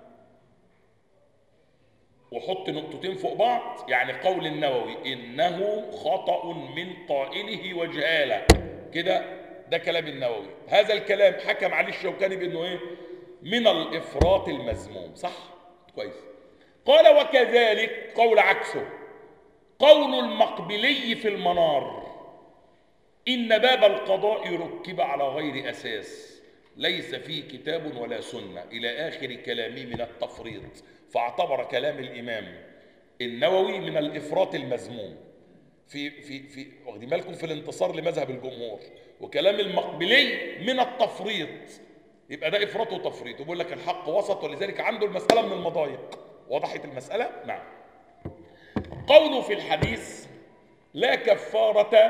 وحط نقطتين فوق بعض يعني قول النووي إنه خطأ من قائله وجهالة كده ده كلام النووي هذا الكلام حكم عليه الشوكاني بأنه إيه من الإفراط المذموم صح كويس قال وكذلك قول عكسه قول المقبلي في المنار إن باب القضاء ركب على غير أساس ليس فيه كتاب ولا سنة إلى آخر كلامه من التفريط فاعتبر كلام الإمام النووي من الإفراط المذموم في في في واخدين بالكم في الانتصار لمذهب الجمهور وكلام المقبلي من التفريط يبقى ده إفراط وتفريط وبيقول لك الحق وسط ولذلك عنده المسألة من المضايق وضحت المسألة؟ نعم قوله في الحديث لا كفارة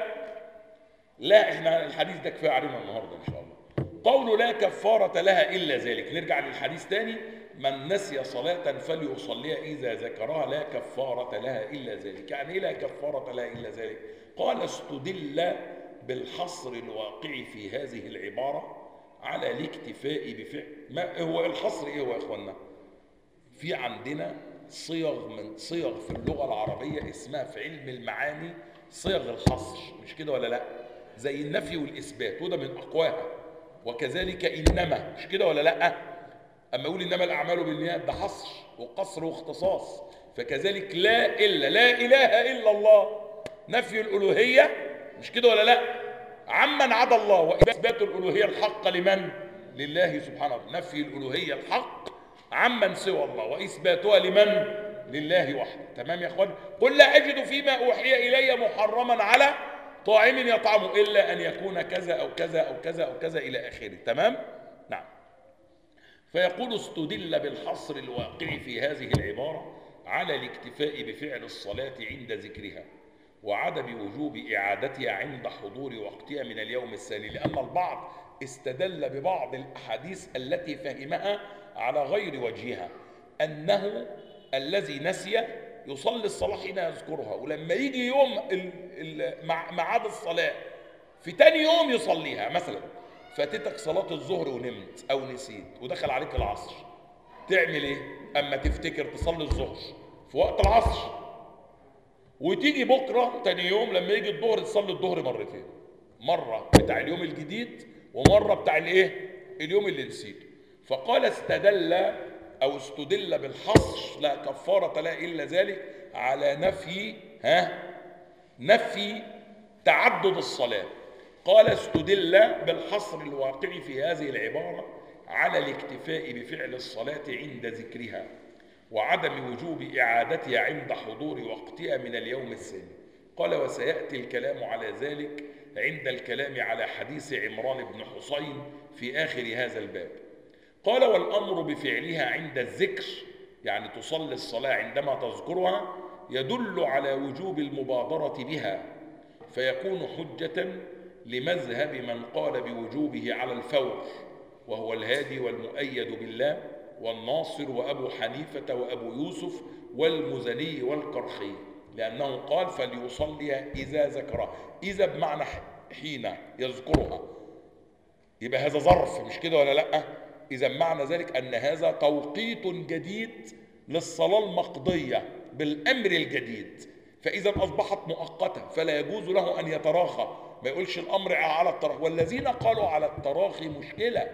لا احنا الحديث ده كفايه علينا النهارده ان شاء الله قوله لا كفارة لها إلا ذلك نرجع للحديث تاني من نسي صلاة فليصليها إذا ذكرها لا كفارة لها إلا ذلك يعني إيه لا كفارة لها إلا ذلك قال استدل بالحصر الواقع في هذه العبارة على الاكتفاء بفعل ما هو الحصر إيه هو يا إخوانا في عندنا صيغ من صيغ في اللغة العربية اسمها في علم المعاني صيغ الحصر مش كده ولا لا زي النفي والإثبات وده من أقواها وكذلك إنما مش كده ولا لا أما يقول إنما الأعمال بالنيات ده حصر وقصر واختصاص فكذلك لا إلا لا إله إلا الله نفي الألوهية مش كده ولا لا عمن عدا الله وإثبات الألوهية الحق لمن لله سبحانه وتعالى نفي الألوهية الحق عمن سوى الله وإثباتها لمن لله وحده تمام يا اخوان قل لا أجد فيما أوحي إلي محرما على طاعم يطعمه إلا أن يكون كذا أو كذا أو كذا أو كذا إلى آخره تمام نعم فيقول استدل بالحصر الواقع في هذه العبارة على الاكتفاء بفعل الصلاة عند ذكرها وعدم وجوب إعادتها عند حضور وقتها من اليوم الثاني لأن البعض استدل ببعض الأحاديث التي فهمها على غير وجهها أنه الذي نسي يصلي الصلاة حين يذكرها ولما يجي يوم ميعاد الصلاة في تاني يوم يصليها مثلا فاتتك صلاة الظهر ونمت أو نسيت ودخل عليك العصر تعمل إيه؟ أما تفتكر تصلي الظهر في وقت العصر وتيجي بكرة تاني يوم لما يجي الظهر تصلي الظهر مرتين مرة بتاع اليوم الجديد ومرة بتاع الإيه؟ اليوم اللي نسيته فقال استدل أو استدل بالحصر لا كفارة لا إلا ذلك على نفي ها نفي تعدد الصلاة قال استدل بالحصر الواقع في هذه العبارة على الاكتفاء بفعل الصلاة عند ذكرها وعدم وجوب إعادتها عند حضور وقتها من اليوم الثاني قال وسيأتي الكلام على ذلك عند الكلام على حديث عمران بن حسين في آخر هذا الباب قال والأمر بفعلها عند الذكر يعني تصلي الصلاة عندما تذكرها يدل على وجوب المبادرة بها فيكون حجة لمذهب من قال بوجوبه على الفور وهو الهادي والمؤيد بالله والناصر وأبو حنيفة وأبو يوسف والمزني والقرخي لأنه قال فليصلي إذا ذكرها إذا بمعنى حين يذكرها يبقى هذا ظرف مش كده ولا لأ إذا معنى ذلك أن هذا توقيت جديد للصلاة المقضية بالأمر الجديد فإذا أصبحت مؤقتة فلا يجوز له أن يتراخى ما يقولش الأمر على التراخي والذين قالوا على التراخي مشكلة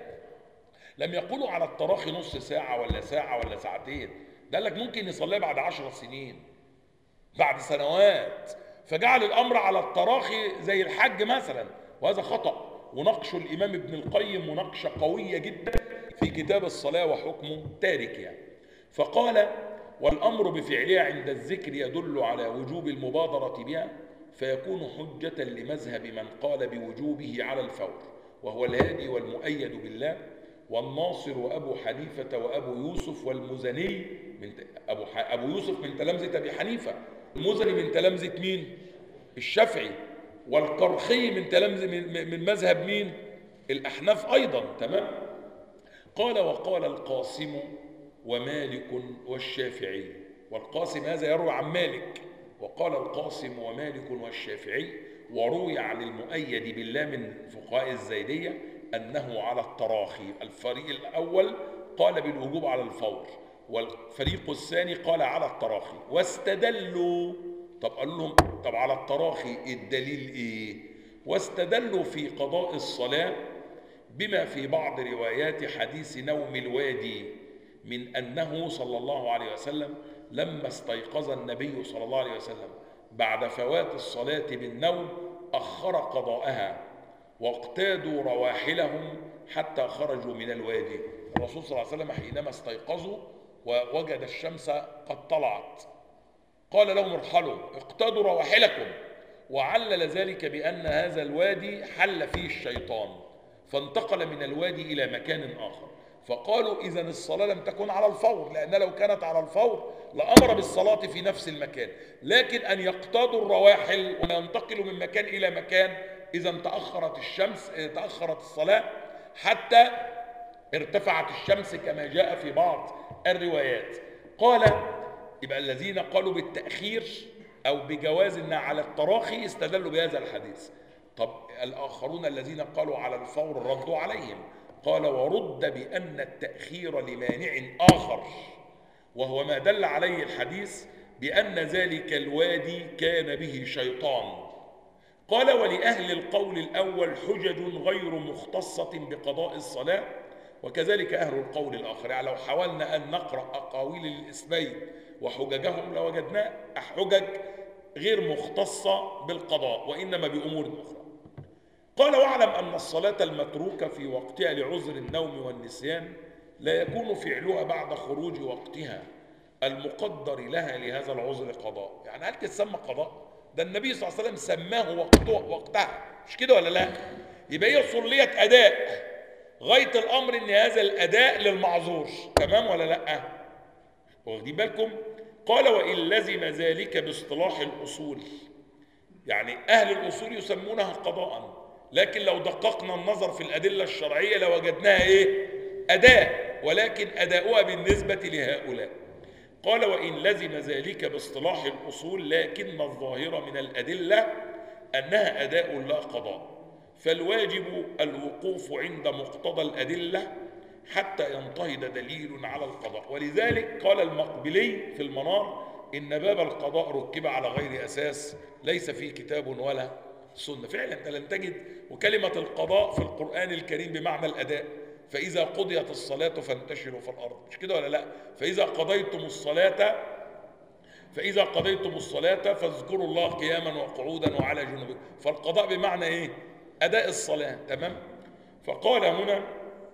لم يقولوا على التراخي نص ساعة ولا ساعة ولا ساعتين ده لك ممكن يصليها بعد عشر سنين بعد سنوات فجعل الأمر على التراخي زي الحج مثلا وهذا خطأ ونقش الإمام ابن القيم مناقشة قوية جدا في كتاب الصلاة وحكمه تارك يعني فقال والأمر بفعلها عند الذكر يدل على وجوب المبادرة بها فيكون حجة لمذهب من قال بوجوبه على الفور وهو الهادي والمؤيد بالله والناصر وأبو حنيفة وأبو يوسف والمزني من أبو, أبو يوسف من تلامذة أبي حنيفة المزني من تلامذة مين؟ الشافعي والقرخي من تلامذة من مذهب مين؟ الأحناف أيضا تمام؟ قال وقال القاسم ومالك والشافعي والقاسم هذا يروي عن مالك وقال القاسم ومالك والشافعي وروي عن المؤيد بالله من فقهاء الزيدية أنه على التراخي الفريق الأول قال بالوجوب على الفور والفريق الثاني قال على التراخي واستدلوا طب قال لهم طب على التراخي الدليل ايه واستدلوا في قضاء الصلاة بما في بعض روايات حديث نوم الوادي من أنه صلى الله عليه وسلم لما استيقظ النبي صلى الله عليه وسلم بعد فوات الصلاة بالنوم أخر قضاءها واقتادوا رواحلهم حتى خرجوا من الوادي الرسول صلى الله عليه وسلم حينما استيقظوا ووجد الشمس قد طلعت قال لهم ارحلوا اقتادوا رواحلكم وعلل ذلك بأن هذا الوادي حل فيه الشيطان فانتقل من الوادي إلى مكان آخر فقالوا إذا الصلاة لم تكن على الفور لأن لو كانت على الفور لأمر بالصلاة في نفس المكان لكن أن يقتادوا الرواحل وينتقلوا من مكان إلى مكان إذا تأخرت الشمس تأخرت الصلاة حتى ارتفعت الشمس كما جاء في بعض الروايات قال يبقى الذين قالوا بالتأخير أو بجواز أنها على التراخي استدلوا بهذا الحديث طب الآخرون الذين قالوا على الفور ردوا عليهم قال ورد بأن التأخير لمانع آخر وهو ما دل عليه الحديث بأن ذلك الوادي كان به شيطان قال ولأهل القول الأول حجج غير مختصة بقضاء الصلاة وكذلك أهل القول الآخر يعني لو حاولنا أن نقرأ أقاويل الإسمين وحججهم لوجدنا حجج غير مختصة بالقضاء وإنما بأمور أخرى قال واعلم أن الصلاة المتروكة في وقتها لعذر النوم والنسيان لا يكون فعلها بعد خروج وقتها المقدر لها لهذا العذر قضاء يعني هل تسمى قضاء ده النبي صلى الله عليه وسلم سماه وقته وقتها مش كده ولا لا يبقى هي صلية أداء غاية الأمر إن هذا الأداء للمعذور تمام ولا لا واخدين بالكم قال وإن لزم ذلك باصطلاح الأصول يعني أهل الأصول يسمونها قضاء لكن لو دققنا النظر في الأدلة الشرعية لوجدناها إيه أداء ولكن أداؤها بالنسبة لهؤلاء قال وإن لزم ذلك باصطلاح الأصول لكن الظاهر من الأدلة أنها أداء لا قضاء فالواجب الوقوف عند مقتضى الأدلة حتى ينتهض دليل على القضاء ولذلك قال المقبلي في المنار إن باب القضاء ركب على غير أساس ليس فيه كتاب ولا سنة فعلا أنت لن تجد وكلمة القضاء في القرآن الكريم بمعنى الأداء فإذا قضيت الصلاة فانتشروا في الأرض مش كده ولا لا فإذا قضيتم الصلاة فإذا قضيتم الصلاة فاذكروا الله قياما وقعودا وعلى جنوبكم فالقضاء بمعنى إيه أداء الصلاة تمام فقال هنا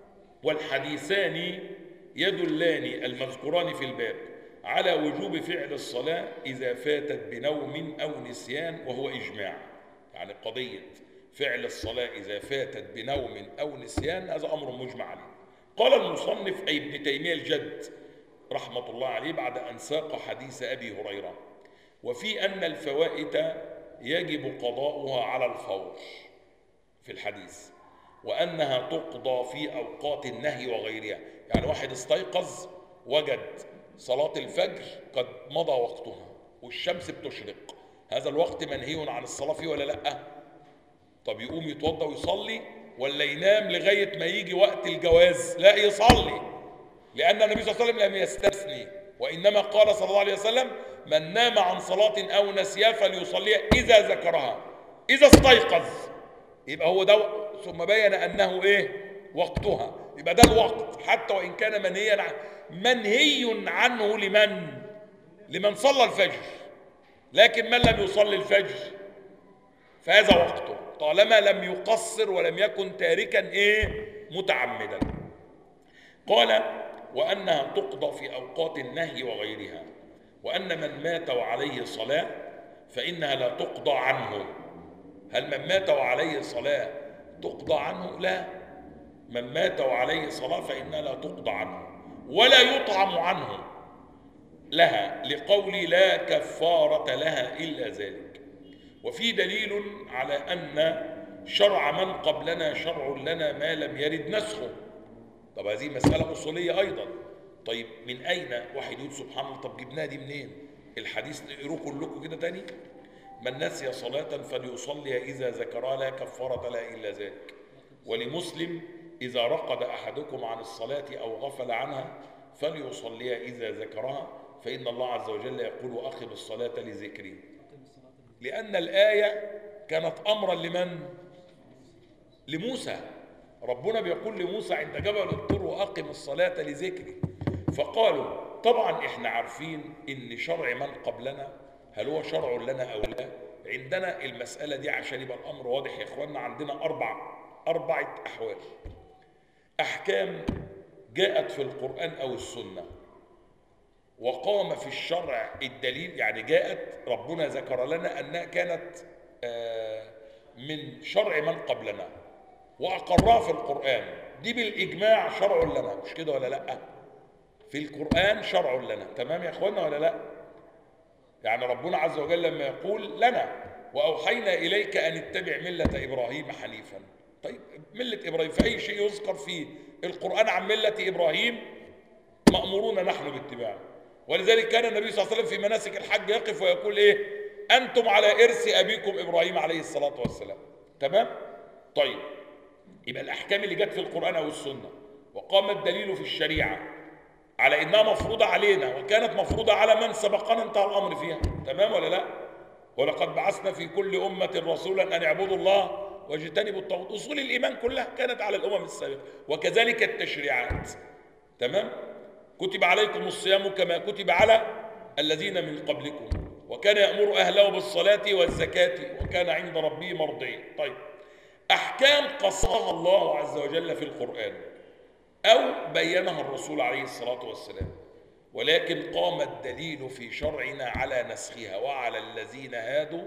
والحديثان يدلان المذكوران في الباب على وجوب فعل الصلاة إذا فاتت بنوم أو نسيان وهو إجماع يعني قضية فعل الصلاة إذا فاتت بنوم أو نسيان هذا أمر مجمع عليه قال المصنف أي ابن تيمية الجد رحمة الله عليه بعد أن ساق حديث أبي هريرة وفي أن الفوائت يجب قضاؤها على الفور في الحديث وأنها تقضى في أوقات النهي وغيرها يعني واحد استيقظ وجد صلاة الفجر قد مضى وقتها والشمس بتشرق هذا الوقت منهي عن الصلاة فيه ولا لأ طب يقوم يتوضى ويصلي ولا ينام لغاية ما يجي وقت الجواز لا يصلي لأن النبي صلى الله عليه وسلم لم يستثني وإنما قال صلى الله عليه وسلم من نام عن صلاة أو نسيها فليصليها إذا ذكرها إذا استيقظ يبقى هو ده ثم بين أنه إيه وقتها يبقى ده الوقت حتى وإن كان منهيا عنه منهي عنه لمن لمن صلى الفجر لكن من لم يصلي الفجر فهذا وقته طالما لم يقصر ولم يكن تاركا ايه متعمدا قال وانها تقضى في اوقات النهي وغيرها وان من مات وعليه صلاه فانها لا تقضى عنه هل من مات وعليه صلاه تقضى عنه لا من مات وعليه صلاه فانها لا تقضى عنه ولا يطعم عنه لها لقول لا كفاره لها الا ذلك وفي دليل على أن شرع من قبلنا شرع لنا ما لم يرد نسخه طب هذه مسألة أصولية أيضا طيب من أين واحد يقول سبحان الله طب جبناها دي منين الحديث نقروه كلكم كده تاني من نسي صلاة فليصلي إذا ذكرها لا كفارة لا إلا ذلك ولمسلم إذا رقد أحدكم عن الصلاة أو غفل عنها فليصليها إذا ذكرها فإن الله عز وجل يقول أقم الصلاة لذكري لأن الآية كانت أمرا لمن؟ لموسى ربنا بيقول لموسى عند جبل الطور وأقم الصلاة لذكري فقالوا طبعا احنا عارفين ان شرع من قبلنا هل هو شرع لنا او لا عندنا المسألة دي عشان يبقى الأمر واضح يا إخواننا عندنا أربع أربعة أحوال أحكام جاءت في القرآن أو السنة وقام في الشرع الدليل يعني جاءت ربنا ذكر لنا أنها كانت آه، من شرع من قبلنا وأقرها في القرآن دي بالإجماع شرع لنا مش كده ولا لأ في القرآن شرع لنا تمام يا إخوانا ولا لأ يعني ربنا عز وجل لما يقول لنا وأوحينا إليك أن اتبع ملة إبراهيم حنيفا طيب ملة إبراهيم في أي شيء يذكر في القرآن عن ملة إبراهيم مأمورون نحن باتباعه ولذلك كان النبي صلى الله عليه وسلم في مناسك الحج يقف ويقول إيه أنتم على إرث أبيكم إبراهيم عليه الصلاة والسلام تمام طيب يبقى الأحكام اللي جت في القرآن أو السنة وقام الدليل في الشريعة على انها مفروضه علينا وكانت مفروضه على من سبقنا انتهى الامر فيها تمام ولا لا ولقد بعثنا في كل امه رسولا ان اعبدوا الله واجتنبوا الطاغوت اصول الايمان كلها كانت على الامم السابقه وكذلك التشريعات تمام كتب عليكم الصيام كما كتب على الذين من قبلكم وكان يامر اهله بالصلاه والزكاه وكان عند ربه مرضيا طيب احكام قصها الله عز وجل في القران أو بينها الرسول عليه الصلاة والسلام ولكن قام الدليل في شرعنا على نسخها وعلى الذين هادوا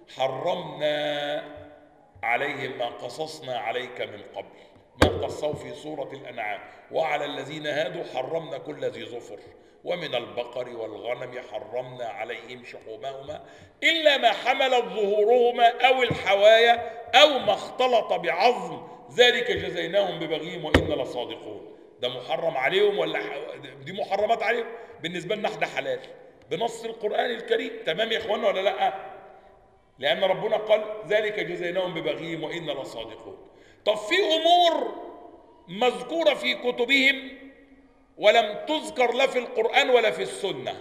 حرمنا عليهم ما قصصنا عليك من قبل ما قصوا في سورة الأنعام وعلى الذين هادوا حرمنا كل ذي ظفر ومن البقر والغنم حرمنا عليهم شحومهما إلا ما حملت ظهورهما أو الحوايا أو ما اختلط بعظم ذلك جزيناهم ببغيهم وإنا لصادقون ده محرم عليهم ولا دي محرمات عليهم بالنسبة لنا احنا حلال بنص القرآن الكريم تمام يا اخوانا ولا لا لأن ربنا قال ذلك جزيناهم ببغيهم وإنا لصادقون طب في أمور مذكورة في كتبهم ولم تذكر لا في القرآن ولا في السنة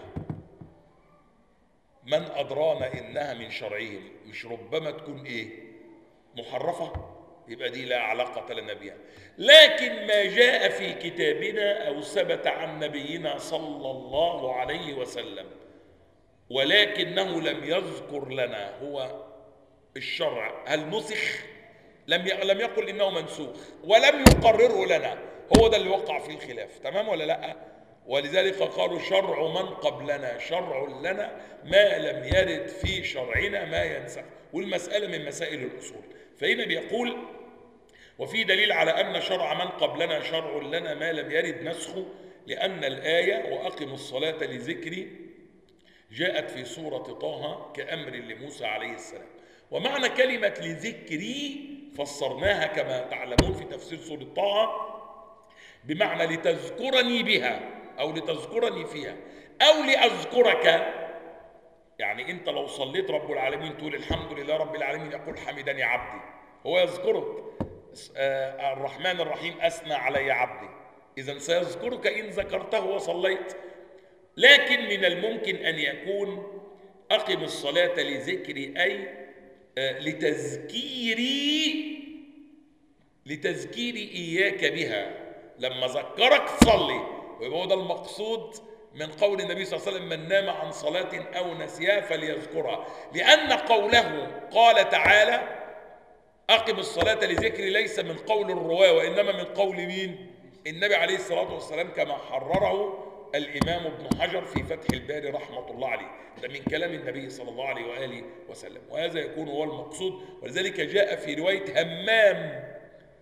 من أدرانا إنها من شرعهم مش ربما تكون إيه محرفة يبقى دي لا علاقة لنا بها لكن ما جاء في كتابنا أو ثبت عن نبينا صلى الله عليه وسلم ولكنه لم يذكر لنا هو الشرع هل نسخ لم لم يقل انه منسوخ ولم يقرره لنا هو ده اللي وقع فيه الخلاف تمام ولا لا ولذلك قالوا شرع من قبلنا شرع لنا ما لم يرد في شرعنا ما ينسخ والمسألة من مسائل الأصول فهنا بيقول وفي دليل على أن شرع من قبلنا شرع لنا ما لم يرد نسخه لأن الآية وأقم الصلاة لذكري جاءت في سورة طه كأمر لموسى عليه السلام ومعنى كلمة لذكري فسرناها كما تعلمون في تفسير سورة طه بمعنى لتذكرني بها أو لتذكرني فيها أو لأذكرك يعني أنت لو صليت رب العالمين تقول الحمد لله رب العالمين يقول حمدني عبدي هو يذكرك آه الرحمن الرحيم أثنى علي عبدي إذا سيذكرك إن ذكرته وصليت لكن من الممكن أن يكون أقم الصلاة لذكري أي آه لتذكيري لتذكيري إياك بها لما ذكرك صلي ويبقى هو ده المقصود من قول النبي صلى الله عليه وسلم من نام عن صلاة أو نسيها فليذكرها لأن قوله قال تعالى أقم الصلاة لذكري ليس من قول الرواة وإنما من قول مين النبي عليه الصلاة والسلام كما حرره الإمام ابن حجر في فتح الباري رحمة الله عليه ده من كلام النبي صلى الله عليه وآله وسلم وهذا يكون هو المقصود ولذلك جاء في رواية همام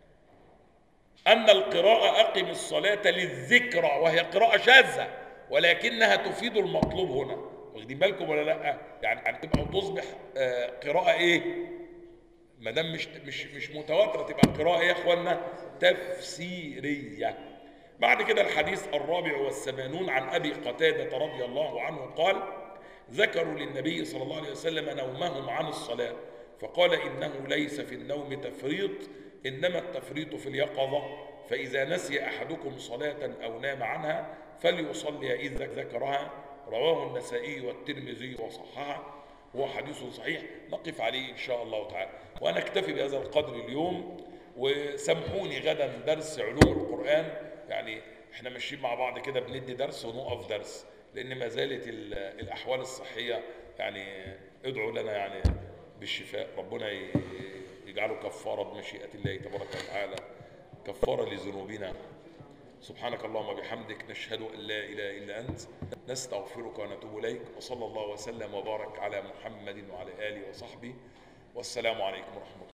أن القراءة أقم الصلاة للذكرى وهي قراءة شاذة ولكنها تفيد المطلوب هنا واخدين بالكم ولا لا يعني تبقى وتصبح قراءة ايه ما دام مش مش مش متواتره تبقى قراءه يا اخوانا تفسيريه بعد كده الحديث الرابع والثمانون عن ابي قتاده رضي الله عنه قال ذكروا للنبي صلى الله عليه وسلم نومهم عن الصلاة فقال إنه ليس في النوم تفريط إنما التفريط في اليقظة فإذا نسي أحدكم صلاة أو نام عنها فليصلي إذا ذكرها رواه النسائي والترمذي وصححه هو حديث صحيح نقف عليه إن شاء الله تعالى وأنا أكتفي بهذا القدر اليوم وسامحوني غدا درس علوم القرآن يعني احنا ماشيين مع بعض كده بندي درس ونقف درس لأن ما زالت ال- الأحوال الصحية يعني ادعوا لنا يعني بالشفاء ربنا ي- يجعله كفارة بمشيئة الله تبارك وتعالى كفارة لذنوبنا سبحانك اللهم وبحمدك نشهد أن لا إله إلا أنت نستغفرك ونتوب إليك وصلى الله وسلم وبارك على محمد وعلى آله وصحبه والسلام عليكم ورحمة الله